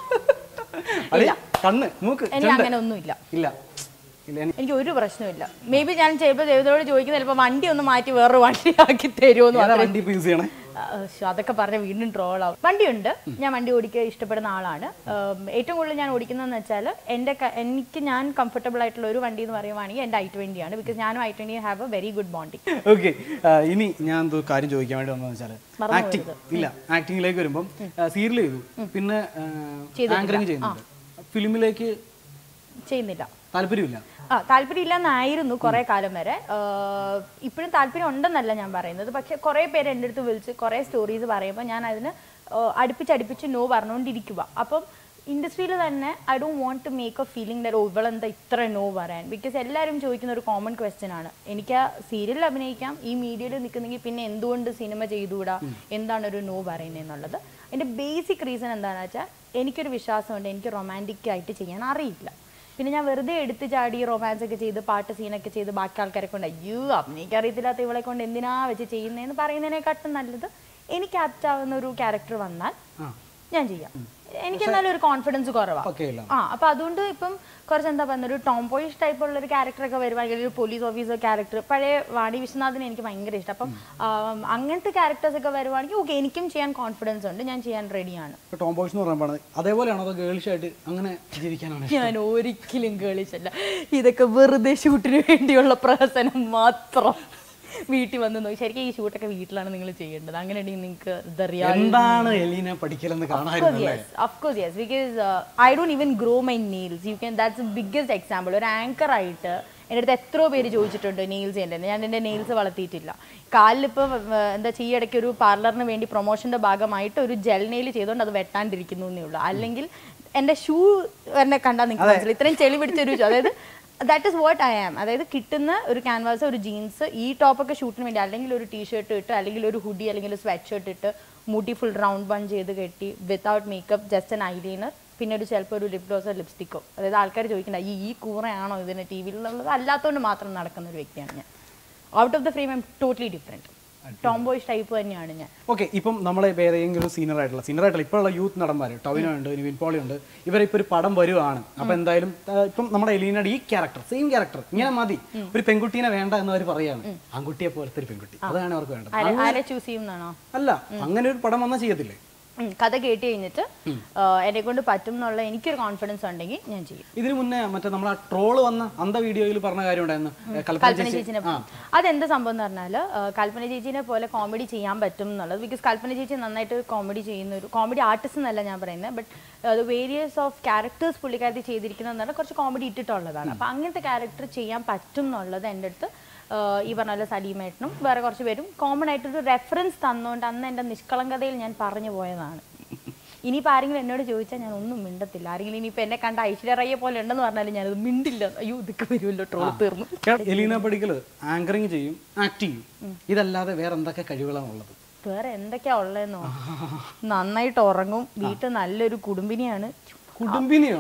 അതെ കണ്ണ് മൂക്ക് എനിക്ക് അങ്ങനെ ഒന്നുമില്ല ഇല്ല ഇല്ല എനി- എനിക്ക് ഒരു പ്രശ്നമില്ല മേ ബി ഞാൻ ചിലപ്പോൾ ദൈവത്തോട് ചോദിക്കുന്നത് ചിലപ്പോൾ വണ്ടി ഒന്ന് മാറ്റി വേറൊരു വണ്ടി ആക്കി തരുമോ ഏതാ വണ്ടി ഇപ്പൊ യൂസ് ചെയ്യണേ അതൊക്കെ പറഞ്ഞ വീണ്ടും ട്രോളാവും വണ്ടിയുണ്ട് ഞാൻ വണ്ടി ഓടിക്കുക ഇഷ്ടപ്പെടുന്ന ആളാണ് ഉം, ഏറ്റവും കൂടുതൽ ഞാൻ ഓടിക്കുന്നതെന്ന് വെച്ചാൽ എൻ്റെ ക- എനിക്ക് ഞാൻ കംഫർട്ടബിൾ ആയിട്ടുള്ള ഒരു വണ്ടി എന്ന് പറയുവാണെങ്കിൽ എൻ്റെ ഐ ട്വൻറ്റി ആണ് ബിക്കോസ് ഞാനും I twenty have a very good bonding okay ഇനി ഞാൻ എന്തോ കാര്യം ചോദിക്കാൻ വേണ്ടി വന്നതെന്ന് വെച്ചാൽ ആക്ടിങ് ഇല്ല ആക്ടിങ്ങിലേക്ക് വരുമ്പം സീരിയൽ ചെയ്തു പിന്നെ ആങ്കറിങ് ചെയ്യുന്നുണ്ട് ഫിലിമിലേക്ക് ചെയ്യുന്നില്ല താല്പര്യമില്ല ആ താല്പര്യമില്ലെന്നായിരുന്നു കുറെ കാലം വരെ ഇപ്പോഴും താല്പര്യം ഉണ്ടെന്നല്ല ഞാൻ പറയുന്നത് പക്ഷെ കുറെ പേര് എൻ്റെ അടുത്ത് വിളിച്ച് കുറെ സ്റ്റോറീസ് പറയുമ്പോൾ ഞാൻ അതിന് ആ, അടുപ്പിച്ചടുപ്പിച്ച് നോ പറഞ്ഞുകൊണ്ടിരിക്കുക അപ്പം ഇൻഡസ്ട്രിയിൽ തന്നെ I don't want to make a feeling that oh ഇവളെന്താ ഇത്ര നോ പറയാൻ ബിക്കോസ് എല്ലാവരും ചോദിക്കുന്ന ഒരു കോമൺ ക്വസ്റ്റ്യൻ ആണ് എനിക്ക് സീരിയലിൽ അഭിനയിക്കാം ഈ മീഡിയയിൽ നിൽക്കുന്നെങ്കിൽ പിന്നെ എന്തുകൊണ്ട് സിനിമ ചെയ്തുകൂടാ എന്താണ് ഒരു നോ പറയുന്നത് എന്നുള്ളത് എൻ്റെ ബേസിക് റീസൺ എന്താണെന്ന് വെച്ചാൽ എനിക്കൊരു വിശ്വാസമുണ്ട് എനിക്ക് റൊമാൻറ്റിക് ആയിട്ട് ചെയ്യാൻ അറിയില്ല പിന്നെ ഞാൻ വെറുതെ എടുത്ത് ചാടി റൊമാൻസ് ഒക്കെ ചെയ്ത് പാട്ട് സീനൊക്കെ ചെയ്ത് ബാക്കി ആൾക്കാരെ കൊണ്ട് അയ്യോ അഭിനയിക്കാൻ അറിയത്തില്ലാത്ത ഇവളെ കൊണ്ട് എന്തിനാ വെച്ച് ചെയ്യുന്നതെന്ന് പറയുന്നതിനെക്കാട്ടും നല്ലത് എനിക്ക് ആപ്റ്റ് ആവുന്ന ഒരു ക്യാരക്ടർ വന്നാൽ ആ ഞാൻ ചെയ്യാം എനിക്ക് എന്നാലും ഒരു കോൺഫിഡൻസ് കുറവാണ് ഓക്കെ ഇല്ല ആ അപ്പൊ അതുകൊണ്ട് ഇപ്പം കുറച്ച് എന്താ പറയുക ഒരു ടോം പോയിഷ് ടൈപ്പ് ഉള്ള ഒരു ക്യാരക്ടർ ഒക്കെ വരുവാണെങ്കിൽ ഒരു പോലീസ് ഓഫീസർ ക്യാരക്ടർ പഴയ വാണി വിശ്വനാഥിനെ എനിക്ക് ഭയങ്കര ഇഷ്ടം അപ്പം ആം, അങ്ങനത്തെ ക്യാരക്ടേഴ്സ് ഒക്കെ വരുവാണെങ്കിൽ ഓക്കെ എനിക്കും ചെയ്യാൻ കോൺഫിഡൻസ് ഉണ്ട് ഞാൻ ചെയ്യാൻ റെഡിയാണ് ഇപ്പൊ ടോം ബോയ്സ് എന്ന് പറയുമ്പോൾ അതേപോലെയാണോ അതോ ഗേൾസ് ആയിട്ട് അങ്ങനെ ജീവിക്കാനാണ് ഞാൻ ഒരിക്കലും കളിച്ചല്ല ഇതൊക്കെ വെറുതെ ഷൂട്ടിന് വേണ്ടിയുള്ള പ്രഹസനം മാത്രം വീട്ടിൽ വന്ന് നോക്കി ശരിക്കും ഈ ഷൂട്ടൊക്കെ വീട്ടിലാണ് നിങ്ങൾ ചെയ്യേണ്ടത് അങ്ങനെ ഉണ്ടെങ്കിൽ നിങ്ങൾക്ക് ഇതറിയാം എന്താണ് എലീനെ പഠിക്കലെന്ന് കാണാമായിരുന്നു yes of course yes because uh, i don't even grow my nails you can that's the biggest example ഒരു ആങ്കർ ആയിട്ട് എൻ്റെ അടുത്ത് എത്രയോ പേര് ചോദിച്ചിട്ടുണ്ട് നെയിൽസ് ചെയ്യേണ്ടത് ഞാൻ എൻ്റെ നെയിൽസ് വളർത്തിയിട്ടില്ല കാലിലിപ്പോൾ എന്താ ചെയ്യടയ്ക്ക് ഒരു പാർലറിന് വേണ്ടി പ്രൊമോഷൻ്റെ ഭാഗമായിട്ട് ഒരു ജെൽ നെയിൽ ചെയ്തുകൊണ്ട് അത് വെട്ടാണ്ടിരിക്കുന്നു എന്നേ ഉള്ളൂ അല്ലെങ്കിൽ എൻ്റെ ഷൂ എന്നെ കണ്ടാൽ നിങ്ങൾക്ക് മനസ്സിലായി ഇത്രയും ചെളി പിടിച്ചൊരു shoe. അതായത് that is what I am അതായത് കിട്ടുന്ന ഒരു ക്യാൻവാസ് ഒരു ജീൻസ് ഈ ടോപ്പൊക്കെ ഷൂട്ടിന് വേണ്ടി അല്ലെങ്കിൽ ഒരു ടീഷർട്ട് ഇട്ട് അല്ലെങ്കിൽ ഒരു ഹുഡി അല്ലെങ്കിൽ ഒരു സ്വെറ്റ് ഷർട്ട് ഇട്ട് മുടി ഫുൾ റൗണ്ട് ബൺ ചെയ്ത് കെട്ടി without makeup just an eyeliner പിന്നെ ഒരു ചിലപ്പോൾ ഒരു ലിപ് ഗ്ലോസോ ലിപ്സ്റ്റിക്കോ അതായത് ആൾക്കാർ ചോദിക്കണ്ട ഈ ഈ കൂറയാണോ ഇതിന് ടി വിയിലുള്ളത് അല്ലാത്തതുകൊണ്ട് മാത്രം നടക്കുന്ന ഒരു വ്യക്തിയാണ് ഞാൻ out of the frame I'm totally different tomboys type തന്നെയാണ് ഞാൻ ഓക്കെ ഇപ്പം നമ്മളെ ഇപ്പം ഏതെങ്കിലും സീനിയർ ആയിട്ടുള്ള സീനിയർ ആയിട്ടുള്ള ഇപ്പോഴുള്ള യൂത്ത് നടന്മാർ ടൊവിനോ ഉണ്ട് നിവിൻ പോളി ഉണ്ട് ഇവരിപ്പോൾ ഒരു പടം വരുവാണ് അപ്പം എന്തായാലും ആ, ഇപ്പം നമ്മുടെ എലീനയുടെ ഈ ക്യാരക്ടർ സെയിം ക്യാരക്ടർ ഇങ്ങനെ മതി ഒരു പെൺകുട്ടീനെ വേണ്ട എന്ന് അവർ പറയാണ് ആൺകുട്ടിയെ പോലത്തെ ഒരു പെൺകുട്ടി അതാണ് അവർക്ക് വേണ്ടത് ആരെ ആരെ ചൂസ് ചെയ്യുന്നതാണോ അല്ല അങ്ങനെ ഒരു പടം വന്നാൽ ചെയ്യത്തില്ലേ ഉം, കഥ കേട്ട് കഴിഞ്ഞിട്ട് എന്നെ കൊണ്ട് പറ്റും എന്നുള്ള എനിക്കൊരു കോൺഫിഡൻസ് ഉണ്ടെങ്കിൽ ഞാൻ ചെയ്യും ഇതിനു മുന്നേ മറ്റേ നമ്മൾ ആ ട്രോള് വന്ന അന്ത വീഡിയോയിൽ പറഞ്ഞ കാര്യം ഉണ്ടായിരുന്നു ഏ, കൽപ്പന കൽപ്പന ചേച്ചി ചേച്ചിനെ അതെന്ത് സംഭവം എന്ന് പറഞ്ഞാൽ കൽപ്പന ചേച്ചിനെ പോലെ കോമഡി ചെയ്യാൻ പറ്റും എന്നുള്ളത് ബിക്കോസ് കൽപ്പന ചേച്ചി നന്നായിട്ട് കോമഡി ചെയ്യുന്ന ഒരു കോമഡി ആർട്ടിസ്റ്റ് എന്നല്ല ഞാൻ പറയുന്നത് ബട്ട് അത് വേരിയസ് ഓഫ് ക്യാരക്ടേഴ്സ് പുള്ളിക്കാരത്തി ചെയ്തിരിക്കുന്നത് പറഞ്ഞാൽ കുറച്ച് കോമഡി ഇട്ടിട്ടുള്ളതാണ് അപ്പം അങ്ങനത്തെ ക്യാരക്ടർ ചെയ്യാൻ പറ്റും എന്നുള്ളത് എൻ്റെ അടുത്ത് ആ, ഈ പറഞ്ഞ പോലെ സലീമേട്ടനും വേറെ കുറച്ച് പേരും കോമൺ ആയിട്ടൊരു റെഫറൻസ് തന്നുകൊണ്ട് അന്ന് എൻ്റെ നിഷ്കളങ്കതയിൽ ഞാൻ പറഞ്ഞു പോയതാണ് ഇനിയിപ്പോൾ ആരെങ്കിലും എന്നോട് ചോദിച്ചാൽ ഞാൻ ഒന്നും മിണ്ടത്തില്ല ആരെങ്കിലും ഇനിയിപ്പോൾ എന്നെ കണ്ട ഐശ്വര്യ റയ്യെ പോലെ ഉണ്ടെന്ന് പറഞ്ഞാലും ഞാനത് മിണ്ടില്ല അയ്യോ ഇതൊക്കെ വരുമല്ലോ ട്രോൾ തീർന്നു എലീന പടിക്കൽ ആങ്കറിങ് ചെയ്യും ആക്ട് ചെയ്യും ഇതല്ലാതെ വേറെ എന്തൊക്കെ കഴിവുകളാണ് ഉള്ളത് വേറെ എന്തൊക്കെയാ ഉള്ളതെന്നോ നന്നായിട്ട് ഉറങ്ങും വീട്ടിൽ നല്ലൊരു കുടുംബിനിയാണ് കുടുംബിനിയോ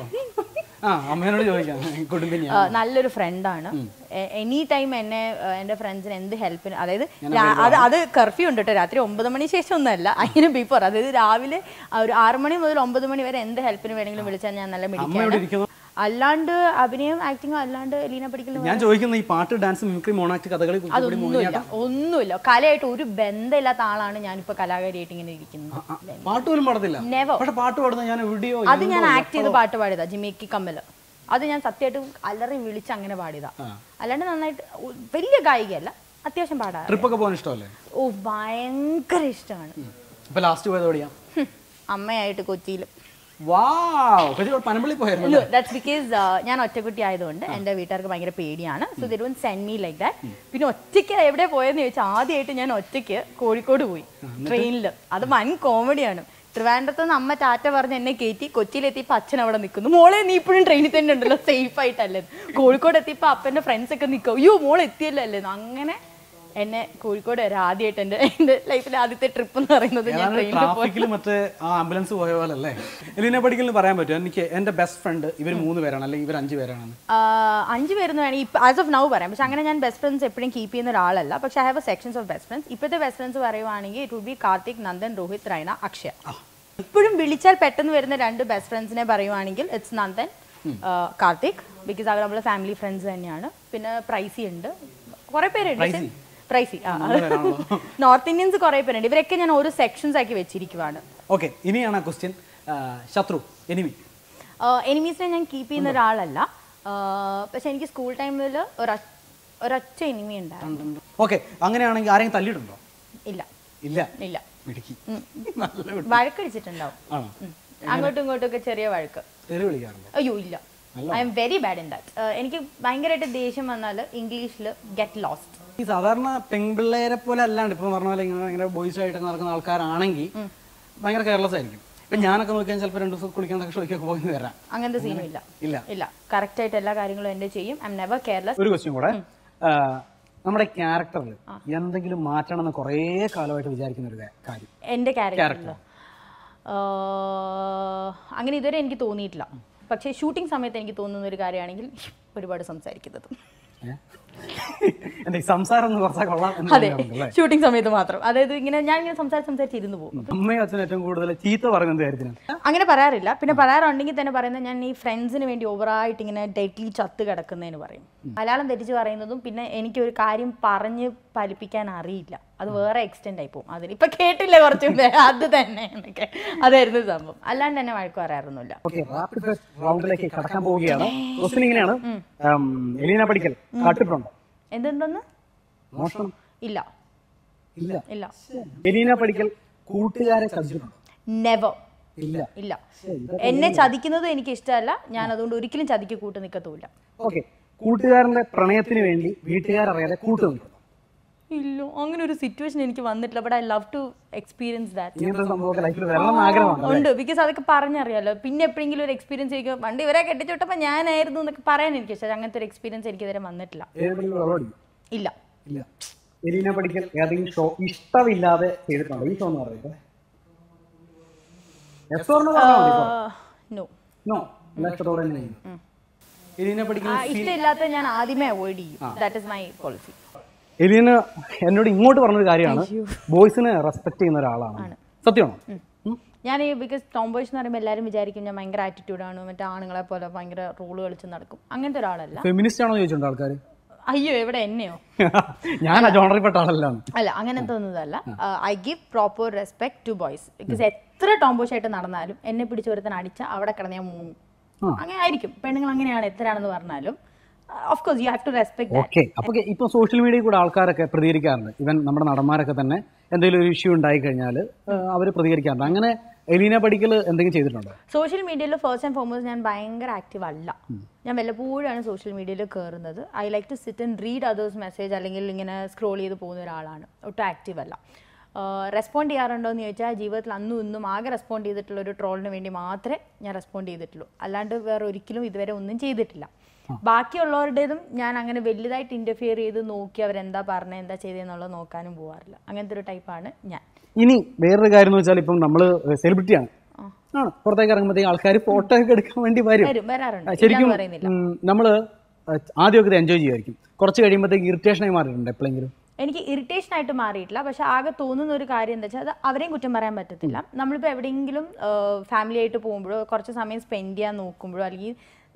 ആ അമ്മേനോട് ചോദിക്കാം കുടുംബിനിയാ ആ, നല്ലൊരു ഫ്രണ്ടാണ് എനി ടൈം എന്നെ ആ, എൻ്റെ ഫ്രണ്ട്സിന് എന്ത് ഹെൽപ്പിന് അതായത് രാ- അത് അത് കർഫ്യൂ ഉണ്ട് കേട്ടോ രാത്രി ഒമ്പത് മണി ശേഷം ഒന്നല്ല അതിന് ബിഫോർ അതായത് രാവിലെ ആ ഒരു ആറ് മണി മുതൽ ഒമ്പത് മണി വരെ എന്ത് ഹെൽപ്പിന് വേണമെങ്കിലും വിളിച്ചാൽ ഞാൻ നല്ല അമ്മ മിടിക്കാണ് ഇവിടെ ഇരിക്കുന്നു അല്ലാണ്ട് അഭിനയം ആക്ടിങ്ങോ അല്ലാണ്ട് എലീന പഠിക്കലും ഞാൻ ചോദിക്കുന്ന ഈ പാട്ട് dance mimicry mono act Kathakali Kuchipudi അതൊന്നുമില്ല ഒന്നുമില്ല കലയായിട്ട് ഒരു ബന്ധമില്ലാത്ത ആളാണ് ഞാനിപ്പോ കലാകാരിയായിട്ട് ഇങ്ങനെ ഇരിക്കുന്നത് പാട്ട് പോലും പാടത്തില്ല Never. പക്ഷെ പാട്ട് പാടുന്ന ഞാൻ വീഡിയോ അത് ഞാൻ ആക്ട് ചെയ്ത് പാട്ട് പാടിയതാ ജിമിക്കി കമ്മല് അത് ഞാൻ സത്യമായിട്ട് അലറി വിളിച്ച് അങ്ങനെ പാടിയതാ അല്ലാണ്ട് നന്നായിട്ട് ഒ- വലിയ ഗായികയല്ല അത്യാവശ്യം പാടാറ് ട്രിപ്പൊക്കെ പോകാൻ ഇഷ്ടമല്ലേ ഓ ഭയങ്കര ഇഷ്ടമാണ് ഇപ്പൊ ലാസ്റ്റ് പോയത് എവിടെയാ ഹും, അമ്മയായിട്ട് കൊച്ചിയിൽ വാവ് പക്ഷേ പനമ്പള്ളി പോയായിരുന്നു ദാറ്റ്സ് ബിക്കോസ് ഞാൻ ഒറ്റക്കുട്ടി ആയതുകൊണ്ട് എൻ്റെ വീട്ടുകാർക്ക് ഭയങ്കര പേടിയാണ് so they won't send me like that പിന്നെ ഒറ്റയ്ക്ക് എവിടെ പോയെന്ന് ചോദിച്ചാൽ ആദ്യമായിട്ട് ഞാൻ ഒറ്റയ്ക്ക് കോഴിക്കോട് പോയി ട്രെയിനിൽ അത് വൻ കോമഡിയാണ് ട്രിവാൻഡ്രത്ത് നിന്ന് അമ്മ ടാറ്റ പറഞ്ഞ് എന്നെ കയറ്റി കൊച്ചിയിലെത്തിയപ്പോൾ അച്ഛൻ അവിടെ നിൽക്കുന്നു മോളെ നീ ഇപ്പോഴും ട്രെയിനിൽ തന്നെ ഉണ്ടല്ലോ സേഫ് ആയിട്ടല്ലേ കോഴിക്കോട് എത്തിയപ്പോൾ അപ്പൻ്റെ ഫ്രണ്ട്സ് ഒക്കെ നിൽക്കും അയ്യോ മോൾ എത്തിയല്ലോ അല്ലേ അങ്ങനെ എന്നെ കോഴിക്കോട് വരെ ആദ്യമായിട്ട് എൻ്റെ എൻ്റെ ലൈഫിലെ ആദ്യത്തെ ട്രിപ്പ് എന്ന് പറയുന്നത് ഞാൻ ട്രെയിനിൽ പോയി ട്രാഫിക്കിൽ മറ്റേ ആ ആംബുലൻസ് പോയ പോലെ അല്ലേ എലീന പഠിക്കലിന് പറയാൻ പറ്റുമോ എനിക്ക് എന്റെ ബെസ്റ്റ് ഫ്രണ്ട് ഇവർ മൂന്ന് പേരാണ് അല്ലെങ്കിൽ ഇവർ അഞ്ച് പേരാണ് ആഹ് അഞ്ച് പേരെന്ന് വേണമെങ്കിൽ ഇപ്പം ആസ് ഓഫ് നൗ പറയാം പക്ഷെ അങ്ങനെ ഞാൻ ബെസ്റ്റ് ഫ്രണ്ട്സ് എപ്പോഴും കീപ്പ് ചെയ്യുന്ന ഒരാളല്ല പക്ഷെ I have a sections of best friends ഇപ്പോഴത്തെ ബെസ്റ്റ് ഫ്രണ്ട്സ് പറയുവാണെങ്കിൽ it would be Karthik Nandan Rohit Raina Akshaya ഇപ്പോഴും വിളിച്ചാൽ പെട്ടെന്ന് വരുന്ന രണ്ട് ബെസ്റ്റ് ഫ്രണ്ട്സിനെ പറയുവാണെങ്കിൽ ഇറ്റ്സ് നന്ദൻ കാർത്തിക് ബിക്കോസ് അവർ നമ്മളെ ഫാമിലി ഫ്രണ്ട്സ് തന്നെയാണ് പിന്നെ പ്രൈസി ഉണ്ട് കുറേ പേരുണ്ട് പ്രൈസി ആ നോർത്ത് ഇന്ത്യൻസ് കുറേ പേരുണ്ട് ഇവരൊക്കെ ഞാൻ ഓരോ സെക്ഷൻസ് ആക്കി വെച്ചിരിക്കുവാണ് ഓക്കെ ഇനിയാണ് ക്വസ്റ്റ്യൻ ശത്രു എനിമി എനിമീസിനെ ഞാൻ കീപ്പ് ചെയ്യുന്ന ഒരാളല്ല ആഹ് പക്ഷെ എനിക്ക് സ്കൂൾ ടൈമിൽ ഒരൊറ്റ എനിമി ഉണ്ടായിരുന്നു ഓക്കെ അങ്ങനെയാണെങ്കിൽ ആരെങ്കിലും തല്ലിയിട്ടുണ്ടോ ഇല്ല ഇല്ല ഇല്ല മിടുക്കി ഉം. നല്ല മിടുക്കി. വഴക്കടിച്ചിട്ടുണ്ടാവും ആണോ ഉം. അങ്ങോട്ടും ഇങ്ങോട്ടും ഒക്കെ ചെറിയ വഴക്ക് തെറി വിളിക്കാറുണ്ടോ അയ്യോ ഇല്ല I am very bad in that എനിക്ക് ഭയങ്കരമായിട്ട് ദേഷ്യം വന്നാൽ ഇംഗ്ലീഷിൽ ഗെറ്റ് ലോസ്റ്റ് ഈ സാധാരണ പെൺപിള്ളേരെ പോലെ അല്ലാണ്ട് ഇപ്പൊ പറഞ്ഞ പോലെ ഇങ്ങനെ ഇങ്ങനെ ബോയ്സ് ആയിട്ട് നടക്കുന്ന ആൾക്കാരാണെങ്കിൽ ഭയങ്കര കെയർലെസ് ആയിരിക്കും ഇപ്പൊ ഞാനൊക്കെ നോക്കിയാൽ ചിലപ്പോൾ രണ്ട് ദിവസം കുളിക്കാൻ ഷോയ്ക്കൊക്കെ പോയി വരാം അങ്ങനത്തെ സീനും ഇല്ല ഇല്ല ഇല്ല കറക്റ്റ് ആയിട്ട് എല്ലാ കാര്യങ്ങളും എന്റെ ചെയ്യും ഐ എം നെവർ കെയർലെസ് ഒരു ക്വസ്റ്റ്യൻ കൂടെ ആ, നമ്മുടെ ക്യാരക്ടറിൽ എന്തെങ്കിലും മാറ്റണം എന്ന് കുറേ കാലമായിട്ട് വിചാരിക്കുന്ന ഒരു കാര്യം എൻ്റെ ക്യാരക്ടറിൽ അങ്ങനെ ഇതുവരെ എനിക്ക് തോന്നിയിട്ടില്ല പക്ഷേ ഷൂട്ടിംഗ് സമയത്ത് എനിക്ക് തോന്നുന്ന ഒരു കാര്യമാണെങ്കിൽ ഒരുപാട് സംസാരിക്കുന്നത് ഏ? എന്റെ ഈ സംസാരം ഒന്ന് കുറച്ചാൽ കൊള്ളാം എന്ന് അതെ തോന്നുന്നുണ്ടല്ലേ? ഷൂട്ടിംഗ് സമയത്ത് മാത്രം അതായത് ഇങ്ങനെ ഞാൻ ഇങ്ങനെ സംസാരിച്ച് സംസാരിച്ച് ഇരുന്ന് പോകും അമ്മയും അച്ഛനും ഏറ്റവും കൂടുതൽ ചീത്ത പറയുന്നത് കാര്യത്തിനാണ് അങ്ങനെ പറയാറില്ല പിന്നെ പറയാറുണ്ടെങ്കിൽ തന്നെ പറയുന്നത് ഞാൻ ഈ ഫ്രണ്ട്സിന് വേണ്ടി ഓവറായിട്ട് ഇങ്ങനെ ഡെഡ്ലി ചത്ത് കിടക്കുന്നതിന് പറയും മലയാളം തെറ്റിച്ച് പറയുന്നതും പിന്നെ എനിക്ക് ഒരു കാര്യം പറഞ്ഞ് ഫലിപ്പിക്കാൻ അറിയില്ല അത് വേറെ എക്സ്റ്റെൻഡ് ആയി പോകും അതിൽ ഇപ്പൊ കേട്ടില്ല കുറച്ച് മുമ്പേ അത് തന്നെ എന്നൊക്കെ അതായിരുന്നു സംഭവം അല്ലാണ്ട് തന്നെ വഴക്ക് പറയാറൊന്നുമില്ല ഓക്കെ റാപ്പിഡ് ഫസ്റ്റ് റൗണ്ടിലേക്ക് കടക്കാൻ പോവുകയാണ് ക്വസ്റ്റ്യൻ ഇങ്ങനെയാണ് ഉം, എലീന പഠിക്കൽ കാട്ടിട്ടുണ്ടോ എന്തെന്തെന്ന് മോഷണം ഇല്ല ഇല്ല ഇല്ല എലീന പഠിക്കൽ കൂട്ടുകാരെ ചതിച്ചിട്ടുണ്ടോ നെവർ ഇല്ല ഇല്ല എന്നെ ചതിക്കുന്നതും എനിക്ക് ഇഷ്ടമല്ല ഞാൻ അതുകൊണ്ട് ഒരിക്കലും ചതിക്ക് കൂട്ട് നിൽക്കത്തുമില്ല ഓക്കെ കൂട്ടുകാരന്റെ പ്രണയത്തിന് വേണ്ടി വീട്ടുകാരറിയാതെ കൂട്ടു നിൽക്കുന്നു ഇല്ല അങ്ങനെ ഒരു സിറ്റുവേഷൻ എനിക്ക് വന്നിട്ടില്ല but I love to experience that ഇങ്ങനത്തെ സംഭവമൊക്കെ ലൈഫിൽ വരണം എന്ന് ആഗ്രഹമാണ് ഉണ്ട് ബിക്കോസ് അതൊക്കെ പറഞ്ഞറിയാലോ പിന്നെ എപ്പോഴെങ്കിലും ഒരു എക്സ്പീരിയൻസ് ചെയ്യും പണ്ട് ഇവരെ കെട്ടിച്ചോട്ടപ്പോൾ ഞാനായിരുന്നു എന്നൊക്കെ പറയാൻ എനിക്ക് ഇഷ്ടം അങ്ങനത്തെ ഒരു എക്സ്പീരിയൻസ് എനിക്ക് ഇതുവരെ വന്നിട്ടില്ല ഏതെങ്കിലും വെള്ളമടിക്കും ഇല്ല ഇല്ല എലീന പഠിക്കൽ ഏതെങ്കിലും ഷോ ഇഷ്ടമില്ലാതെ ചെയ്തിട്ടുണ്ടോ ഈ ഷോ എന്ന് പറയുന്നത് എസ് ഓർന്ന് പറഞ്ഞാൽ മതി നോ നോ എല്ലാ ഇഷ്ടത്തോടെ തന്നെ ചെയ്യും. എലീന പഠിക്കൽ ഇഷ്ടമില്ലാത്ത ഞാൻ ആദ്യമേ അവോയ്ഡ് ചെയ്യും that is my policy Alina എന്നോട് ഇങ്ങോട്ട് പറഞ്ഞൊരു കാര്യമാണ് ബോയ്സിനെ റെസ്പെക്ട് ചെയ്യുന്ന ഒരാളാണ് സത്യമാണോ ഉം. ഞാൻ ഈ ബിക്കോസ് ടോം ബോയ്സ് എന്ന് പറയുമ്പോൾ എല്ലാവരും വിചാരിക്കും ഞാൻ ഭയങ്കര ആറ്റിറ്റ്യൂഡാണ് മറ്റേ ആണുങ്ങളെ പോലെ ഭയങ്കര റോള് കളിച്ച് നടക്കും അങ്ങനത്തെ ഒരാളല്ല ഫെമിനിസ്റ്റ് ആണോ ചോദിച്ചിട്ടുണ്ട് ആൾക്കാർ അയ്യോ എവിടെ എന്നെയോ ഞാൻ ആ ജോണറിൽപ്പെട്ട ആളല്ലാണ് അല്ല അങ്ങനത്തെ ഒന്നുമല്ല I give proper respect to boys because എത്ര ടോംബോഷ് ആയിട്ട് നടന്നാലും എന്നെ പിടിച്ച് ഒരുത്തൻ അടിച്ച അവിടെ കിടന്ന് ഞാൻ മൂങ്ങും ആ. അങ്ങനെ ആയിരിക്കും പെണ്ണുങ്ങൾ അങ്ങനെയാണ് എത്രയാണെന്ന് പറഞ്ഞാലും of course you have to respect okay അപ്പൊ ഇപ്പൊ സോഷ്യൽ മീഡിയയിൽ കൂടെ ആൾക്കാരൊക്കെ പ്രതികരിക്കാറുണ്ട് ഇവൻ നമ്മുടെ നടന്മാരൊക്കെ തന്നെ എന്തെങ്കിലും ഒരു ഇഷ്യൂ ഉണ്ടായി കഴിഞ്ഞാൽ അവർ പ്രതികരിക്കാറുണ്ട് അങ്ങനെ എലീന പഠിക്കൽ എന്തെങ്കിലും ചെയ്തിട്ടുണ്ടോ സോഷ്യൽ മീഡിയയിൽ ഫസ്റ്റ് ആൻഡ് ഫോർമോസ്റ്റ് ഞാൻ ഭയങ്കര ആക്റ്റീവ് അല്ല ഞാൻ വല്ലപ്പോഴാണ് സോഷ്യൽ മീഡിയയിൽ കയറുന്നത് I like to sit and read others message അല്ലെങ്കിൽ ഇങ്ങനെ സ്ക്രോൾ ചെയ്ത് പോകുന്ന ഒരാളാണ് ഒട്ടും ആക്റ്റീവ് അല്ല റെസ്പോണ്ട് ചെയ്യാറുണ്ടോ എന്ന് ചോദിച്ചാൽ ജീവിതത്തിൽ അന്നും ഇന്നും ആകെ റെസ്പോണ്ട് ചെയ്തിട്ടുള്ള ഒരു ട്രോളിന് വേണ്ടി മാത്രമേ ഞാൻ റെസ്പോണ്ട് ചെയ്തിട്ടുള്ളൂ അല്ലാണ്ട് വേറെ ഒരിക്കലും ഇതുവരെ ഒന്നും ചെയ്തിട്ടില്ല ബാക്കിയുള്ളവരുടേതും ഞാൻ അങ്ങനെ വലുതായിട്ട് ഇന്റർഫിയർ ചെയ്ത് നോക്കി അവരെന്താ പറഞ്ഞത് എന്താ ചെയ്തതെന്നുള്ളത് നോക്കാനും പോകാറില്ല അങ്ങനത്തെ ഒരു ടൈപ്പാണ് ഞാൻ ഇനി വേറൊരു കാര്യം എന്ന് വെച്ചാൽ ഇപ്പം നമ്മൾ സെലിബ്രിറ്റിയാണ് ആണ് പുറത്തേക്ക് ഇറങ്ങുമ്പോഴത്തേക്ക് ആൾക്കാർ ഫോട്ടോ ഒക്കെ എടുക്കാൻ വേണ്ടി വരും വരും വരാറുണ്ട് ആ, ശരിക്കും ഇല്ലാന്ന് പറയുന്നില്ല ഉം, നമ്മള് ആദ്യമൊക്കെ ഇത് എൻജോയ് ചെയ്യുമായിരിക്കും കുറച്ച് കഴിയുമ്പോഴത്തേക്ക് ഇറിറ്റേഷനായി മാറിയിട്ടുണ്ട് എപ്പോഴെങ്കിലും എനിക്ക് ഇറിറ്റേഷൻ ആയിട്ട് മാറിയിട്ടില്ല പക്ഷെ ആകെ തോന്നുന്ന ഒരു കാര്യം എന്താ വെച്ചാൽ അത് അവരെയും കുറ്റം പറയാൻ പറ്റത്തില്ല നമ്മളിപ്പോൾ എവിടെയെങ്കിലും ഫാമിലി ആയിട്ട് പോകുമ്പോഴോ കുറച്ച് സമയം സ്പെൻഡ് ചെയ്യാൻ നോക്കുമ്പോഴോ അല്ലെങ്കിൽ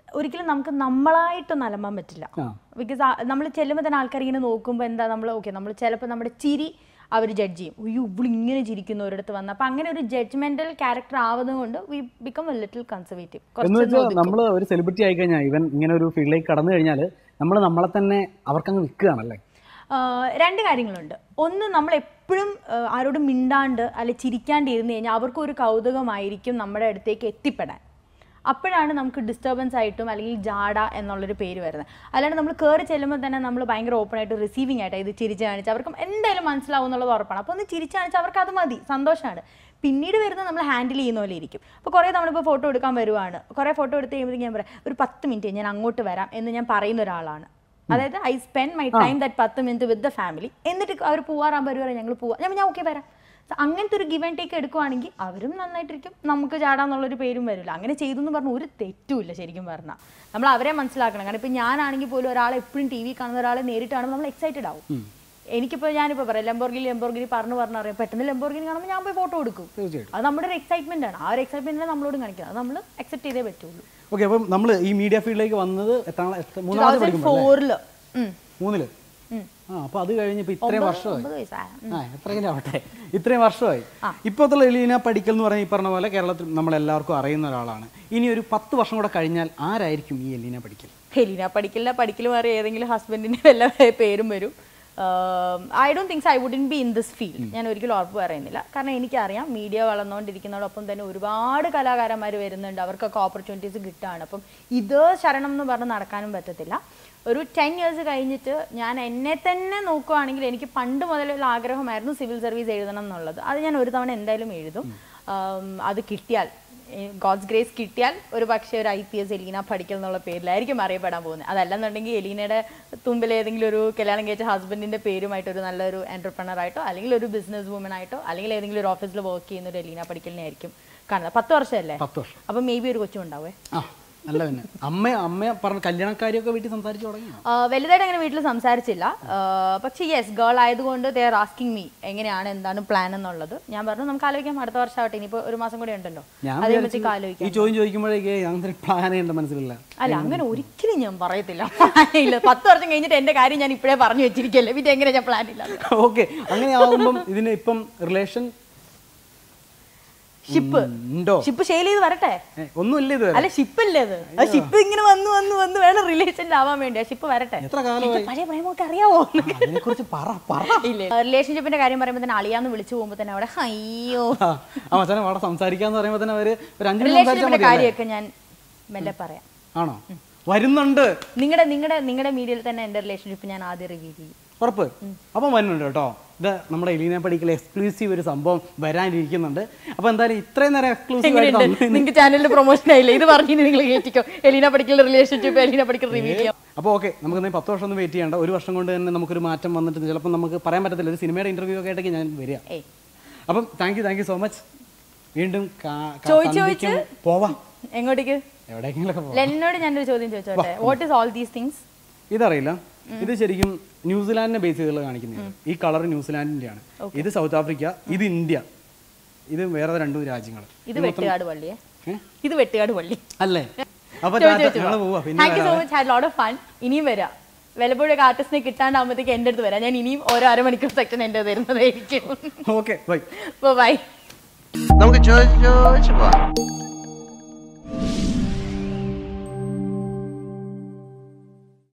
ഒരിക്കലും നമുക്ക് നമ്മളായിട്ടൊന്നും അലമ്പാൻ പറ്റില്ല ആ. ബിക്കോസ് നമ്മൾ ചെല്ലുമ്പോൾ തന്നെ ആൾക്കാർ ഇങ്ങനെ നോക്കുമ്പോൾ എന്താ നമ്മൾ ഓക്കെ നമ്മൾ ചിലപ്പോൾ നമ്മുടെ ചിരി അവർ ജഡ്ജ് ചെയ്യും അയ്യോ ഇവിടെ ഇങ്ങനെ ചിരിക്കുന്നു ഒരിടത്ത് വന്ന് അപ്പം അങ്ങനെ ഒരു ജഡ്ജ്മെന്റൽ ക്യാരക്ടർ ആവുന്നത് കൊണ്ട് we become a little conservative എന്ന് വെച്ചാൽ നമ്മൾ ഒരു സെലിബ്രിറ്റി ആയി കഴിഞ്ഞാൽ ഇവൻ ഇങ്ങനെ ഒരു ഫീൽഡിലേക്ക് കടന്നു കഴിഞ്ഞാൽ നമ്മൾ നമ്മളെ തന്നെ അവർക്കങ്ങ് വിൽക്കുകയാണല്ലേ ആഹ് രണ്ട് കാര്യങ്ങളുണ്ട് ഒന്ന് നമ്മൾ എപ്പോഴും ആരോടും മിണ്ടാണ്ട് അല്ലെ ചിരിക്കാണ്ട് ഇരുന്ന് കഴിഞ്ഞാൽ അവർക്കും ഒരു കൗതുകമായിരിക്കും നമ്മുടെ അടുത്തേക്ക് എത്തിപ്പെടാൻ അപ്പോഴാണ് നമുക്ക് ഡിസ്റ്റർബൻസ് ആയിട്ടും അല്ലെങ്കിൽ ജാഡ എന്നുള്ളൊരു പേര് വരുന്നത് അല്ലാണ്ട് നമ്മൾ കയറി ചെല്ലുമ്പോൾ തന്നെ നമ്മൾ ഭയങ്കര ഓപ്പൺ ആയിട്ട് റിസീവിങ് ആയിട്ട് ഇത് ചിരിച്ച് കാണിച്ച് അവർക്കും എന്തായാലും മനസ്സിലാവും എന്നുള്ളത് ഉറപ്പാണ് അപ്പോൾ ഒന്ന് ചിരിച്ച് കാണിച്ചാൽ അവർക്ക് അത് മതി സന്തോഷമാണ് പിന്നീട് വരുന്നത് നമ്മൾ ഹാൻഡിൽ ചെയ്യുന്ന പോലെ ഇരിക്കും അപ്പോൾ കുറേ നമ്മളിപ്പോൾ ഫോട്ടോ എടുക്കാൻ വരുവാണ് കുറേ ഫോട്ടോ എടുത്ത് കഴിയുമ്പോഴത്തേക്ക് ഞാൻ പറയാം ഒരു പത്ത് മിനിറ്റ് ഞാൻ അങ്ങോട്ട് വരാം എന്ന് ഞാൻ പറയുന്ന ഒരാളാണ് അതായത് I spend my time that പത്ത് മിനിറ്റ് വിത്ത് ദ ഫാമിലി എന്നിട്ട് അവർ പോവാറാകുമ്പോൾ അവർ ഞങ്ങൾ പോവാം ഞാൻ ഞാൻ ഓക്കെ വരാം So അങ്ങനത്തെ ഒരു ഗിവ് ആൻഡ് ടേക്ക് എടുക്കുവാണെങ്കിൽ അവരും നന്നായിട്ടിരിക്കും നമുക്ക് ചാടാന്നുള്ളൊരു പേരും വരില്ല അങ്ങനെ ചെയ്തു എന്ന് പറഞ്ഞാൽ ഒരു തെറ്റുമില്ല ശരിക്കും പറഞ്ഞാൽ നമ്മൾ അവരെ മനസ്സിലാക്കണം കാരണം ഇപ്പം ഞാനാണെങ്കിൽ പോലും ഒരാളെ എപ്പോഴും ടി വി കാണുന്ന ഒരാളെ നേരിട്ട് കാണുമ്പോൾ നമ്മൾ എക്സൈറ്റഡ് ആവും എനിക്കിപ്പോൾ ഞാനിപ്പോൾ പറയാം ലംബോർഗിനി ലംബോർഗിനി പറഞ്ഞു പറഞ്ഞു അറിയാം പെട്ടെന്ന് ലംബോർഗിനി കാണുമ്പോൾ ഞാൻ പോയി ഫോട്ടോ എടുക്കും തീർച്ചയായിട്ടും അത് നമ്മുടെ ഒരു എക്സൈറ്റ്മെന്റ് ആണ് ആ ഒരു എക്സൈറ്റ്മെന്റിനെ നമ്മളോട് കാണിക്കുന്നത് അത് നമ്മൾ അക്സെപ്റ്റ് ചെയ്തേ പറ്റുള്ളൂ ഓക്കെ അപ്പം നമ്മൾ ഈ മീഡിയ ഫീൽഡിലേക്ക് വന്നത് എത്ര എത്ര- ടൂ മൂന്നാമത് തൗസൻഡ് പഠിക്കുമ്പോൾ ഫോറില് മൂന്നില് ആ അപ്പൊ അത് കഴിഞ്ഞ് ഇപ്പൊ ഇത്രയും വർഷമായി ഒമ്പത് വയസ്സായ ആ എത്രയെങ്കിലും ആവട്ടെ ഇത്രയും വർഷമായി ഇപ്പോഴത്തെ എലീന പഠിക്കൽ എന്ന് പറഞ്ഞ ഈ പറഞ്ഞ പോലെ കേരളത്തിൽ നമ്മളെല്ലാവർക്കും അറിയുന്ന ഒരാളാണ് ഇനി ഒരു പത്ത് വർഷം കൂടെ കഴിഞ്ഞാൽ ആരായിരിക്കും ഈ എലീന പഠിക്കൽ ഹെലീന പഠിക്കലില്ല പഠിക്കൽ മാറി ഏതെങ്കിലും ഹസ്ബൻഡിന്റെ വല്ല പേരും വരും I don't things I wouldn't be in this field ഞാൻ ഒരിക്കലും ഉറപ്പ് പറയുന്നില്ല കാരണം എനിക്കറിയാം മീഡിയ വളർന്നുകൊണ്ടിരിക്കുന്നതോടൊപ്പം തന്നെ ഒരുപാട് കലാകാരന്മാർ വരുന്നുണ്ട് അവർക്കൊക്കെ ഓപ്പർച്യൂണിറ്റീസ് കിട്ടുകയാണ് അപ്പം ഇത് ശരണം എന്ന് പറഞ്ഞ് നടക്കാനും പറ്റത്തില്ല ഒരു ടെൻ ഇയേഴ്സ് കഴിഞ്ഞിട്ട് ഞാൻ എന്നെ തന്നെ നോക്കുവാണെങ്കിൽ എനിക്ക് പണ്ട് മുതലുള്ള ആഗ്രഹമായിരുന്നു സിവിൽ സർവീസ് എഴുതണം എന്നുള്ളത് അത് ഞാൻ ഒരു തവണ എന്തായാലും എഴുതും ആം, അത് കിട്ടിയാൽ ഗോഡ്സ് ഗ്രേസ് കിട്ടിയാൽ ഒരു പക്ഷേ ഒരു ഐ പി എസ് എലീന പഠിക്കൽ എന്നുള്ള പേരിലായിരിക്കും അറിയപ്പെടാൻ പോകുന്നത് അതല്ലെന്നുണ്ടെങ്കിൽ എലീനയുടെ തുമ്പിൽ ഏതെങ്കിലും ഒരു കല്യാണം കഴിച്ച ഹസ്ബൻഡിന്റെ പേരുമായിട്ട് ഒരു നല്ലൊരു എന്റർപ്രണർ ആയിട്ടോ അല്ലെങ്കിൽ ഒരു ബിസിനസ് വുമൻ ആയിട്ടോ അല്ലെങ്കിൽ ഏതെങ്കിലും ഒരു ഓഫീസിൽ വർക്ക് ചെയ്യുന്ന ഒരു എലീന പഠിക്കലിനെ ആയിരിക്കും കാണുന്നത് പത്ത് വർഷമല്ലേ പത്ത് വർഷം അപ്പം മേ ബി ഒരു കൊച്ചും ഉണ്ടാവേ ആ അല്ല പിന്നെ അമ്മ അമ്മ പറഞ്ഞ കല്യാണക്കാരിയൊക്കെ വീട്ടിൽ സംസാരിച്ചു തുടങ്ങിയോ ആ, വലുതായിട്ട് അങ്ങനെ വീട്ടിൽ സംസാരിച്ചില്ല ആ, പക്ഷേ യെസ് ഗേൾ ആയതുകൊണ്ട് ദേ ആർ ആസ്കിങ് മീ എങ്ങനെയാണ് എന്താണ് പ്ലാൻ എന്നുള്ളത് ഞാൻ പറഞ്ഞു നമുക്ക് ആലോചിക്കാം അടുത്ത വർഷം ആവട്ടെ ഇനിയിപ്പോൾ ഒരു മാസം കൂടി ഉണ്ടല്ലോ ഞാൻ അതേപറ്റി വിചാരിച്ചു, ആലോചിക്കാം ഈ ചോദ്യം ചോദിക്കുമ്പോഴേക്ക് അങ്ങനെ പ്ലാൻ ചെയ്യേണ്ട മനസ്സിലില്ല അല്ല അങ്ങനെ ഒരിക്കലും ഞാൻ പറയത്തില്ല ഇല്ല പത്ത് വർഷം കഴിഞ്ഞിട്ട് എന്റെ കാര്യം ഞാൻ ഇപ്പോഴേ പറഞ്ഞു വെച്ചിരിക്കല്ലേ പിന്നെ എങ്ങനെ ഞാൻ പ്ലാൻ ഇല്ല ഓക്കെ അങ്ങനെ ആകുമ്പം ഇതിന് ഇപ്പം റിലേഷൻ ഷിപ്പ് ഉണ്ടോ ഷിപ്പ് ഷെയിൽ ചെയ്ത് വരട്ടെ ഏ, ഒന്നുമില്ല ഇതുവരെ അല്ല ഷിപ്പ് അല്ലേ അത് ആ ഷിപ്പ് ഇങ്ങനെ വന്ന് വന്ന് വന്ന് വേണം റിലേഷനിൽ ആവാൻ വേണ്ടി ആ ഷിപ്പ് വരട്ടെ എത്ര കാലമായി പഴയ പ്രേമൊക്കെ അറിയാവോ അതിനെ കുറിച്ച് പറ പറ ഇല്ല റിലേഷൻഷിപ്പിന്റെ കാര്യം പറയുമ്പോൾ തന്നെ അളിയാന്ന് വിളിച്ചു പോകുമ്പോൾ തന്നെ അവിടെ അയ്യോ ആ ആ മച്ചാനെ അവിടെ സംസാരിക്കാന്ന് പറയുമ്പോ തന്നെ അവര് ഒരു അഞ്ചു മിനിറ്റ് സംസാരിച്ചാൽ റിലേഷൻഷിപ്പിന്റെ മതി കാര്യമൊക്കെ ഞാൻ മെല്ലെ പറയാം ആണോ വരുന്നുണ്ട് നിങ്ങളുടെ നിങ്ങളുടെ നിങ്ങളുടെ മീഡിയയിൽ തന്നെ എന്റെ റിലേഷൻഷിപ്പ് ഞാൻ ആദ്യം റിവീൽ ചെയ്യും ഉറപ്പ് അപ്പം വരുന്നുണ്ട് കേട്ടോ ഇത് നമ്മുടെ എലീന പഠിക്കൽ എക്സ്ക്ലൂസീവ് ഒരു സംഭവം വരാനിരിക്കുന്നുണ്ട് അപ്പൊ എന്തായാലും ഇത്രയും നേരം എക്സ്ക്ലൂസീവ് ആയിട്ട് എങ്ങനെയുണ്ട് തന്നു. നിങ്ങൾക്ക് ചാനലിൽ പ്രൊമോഷൻ ആയില്ലേ ഇത് പറഞ്ഞു നിങ്ങൾ കേട്ടിക്കോ എലീന പഠിക്കൽ റിലേഷൻഷിപ്പ് എലീന പഠിക്കൽ റിവീൽ ചെയ്യാം അപ്പോൾ ഓക്കെ നമുക്ക് ഇന്ന് പത്ത് വർഷം ഒന്നും വെയിറ്റ് ചെയ്യണ്ട ഒരു വർഷം കൊണ്ട് തന്നെ നമുക്കൊരു മാറ്റം വന്നിട്ട് ചിലപ്പോൾ നമുക്ക് പറയാൻ പറ്റത്തില്ല ഒരു സിനിമയുടെ ഇന്റർവ്യൂ ഒക്കെ ആയിട്ടൊക്കെ ഞാൻ വരിക ഏയ് അപ്പം thank you thank you so much വീണ്ടും കാ- കാ- ചോദിച്ച് സന്ധിക്കും. പോവാം എങ്ങോട്ടേക്ക് എവിടെയെങ്കിലൊക്കെ പോവാം ലെന്നോട് ഞാനൊരു ചോദ്യം ചോദിച്ചോട്ടെ what is all these things ഇതറിയില്ല ഇത് ശരിക്കും ന്യൂസിലാൻഡിനെ ബേസ് ചെയ്തുള്ള കാണിക്കുന്നതാണ് ഈ കളർ ന്യൂസിലാൻഡിന്റെയാണ് ഇത് സൗത്ത് ആഫ്രിക്ക ഇത് ഇന്ത്യ ഇത് വേറെ രണ്ടും രാജ്യങ്ങൾ ഇത് വെട്ടുകാട് പള്ളിയെ ഏ? ഇത് വെട്ടുകാട് പള്ളി അല്ലേ അപ്പൊ ഞങ്ങൾ പോവാ പിന്നെ thank you so much had lot of fun ഇനിയും വരാം വല്ലപ്പോഴൊക്കെ ആർട്ടിസ്റ്റിനെ കിട്ടാണ്ടാകുമ്പോഴത്തേക്ക് എൻ്റെ അടുത്ത് വരാം ഞാൻ ഇനിയും ഓരോ അരമണിക്കൂർ സെക്ഷൻ എൻ്റെ തരുന്നതായിരിക്കും ഓക്കെ ബൈ ബൈ നമുക്ക് ചോദിച്ചു ചോദിച്ചു പോവാം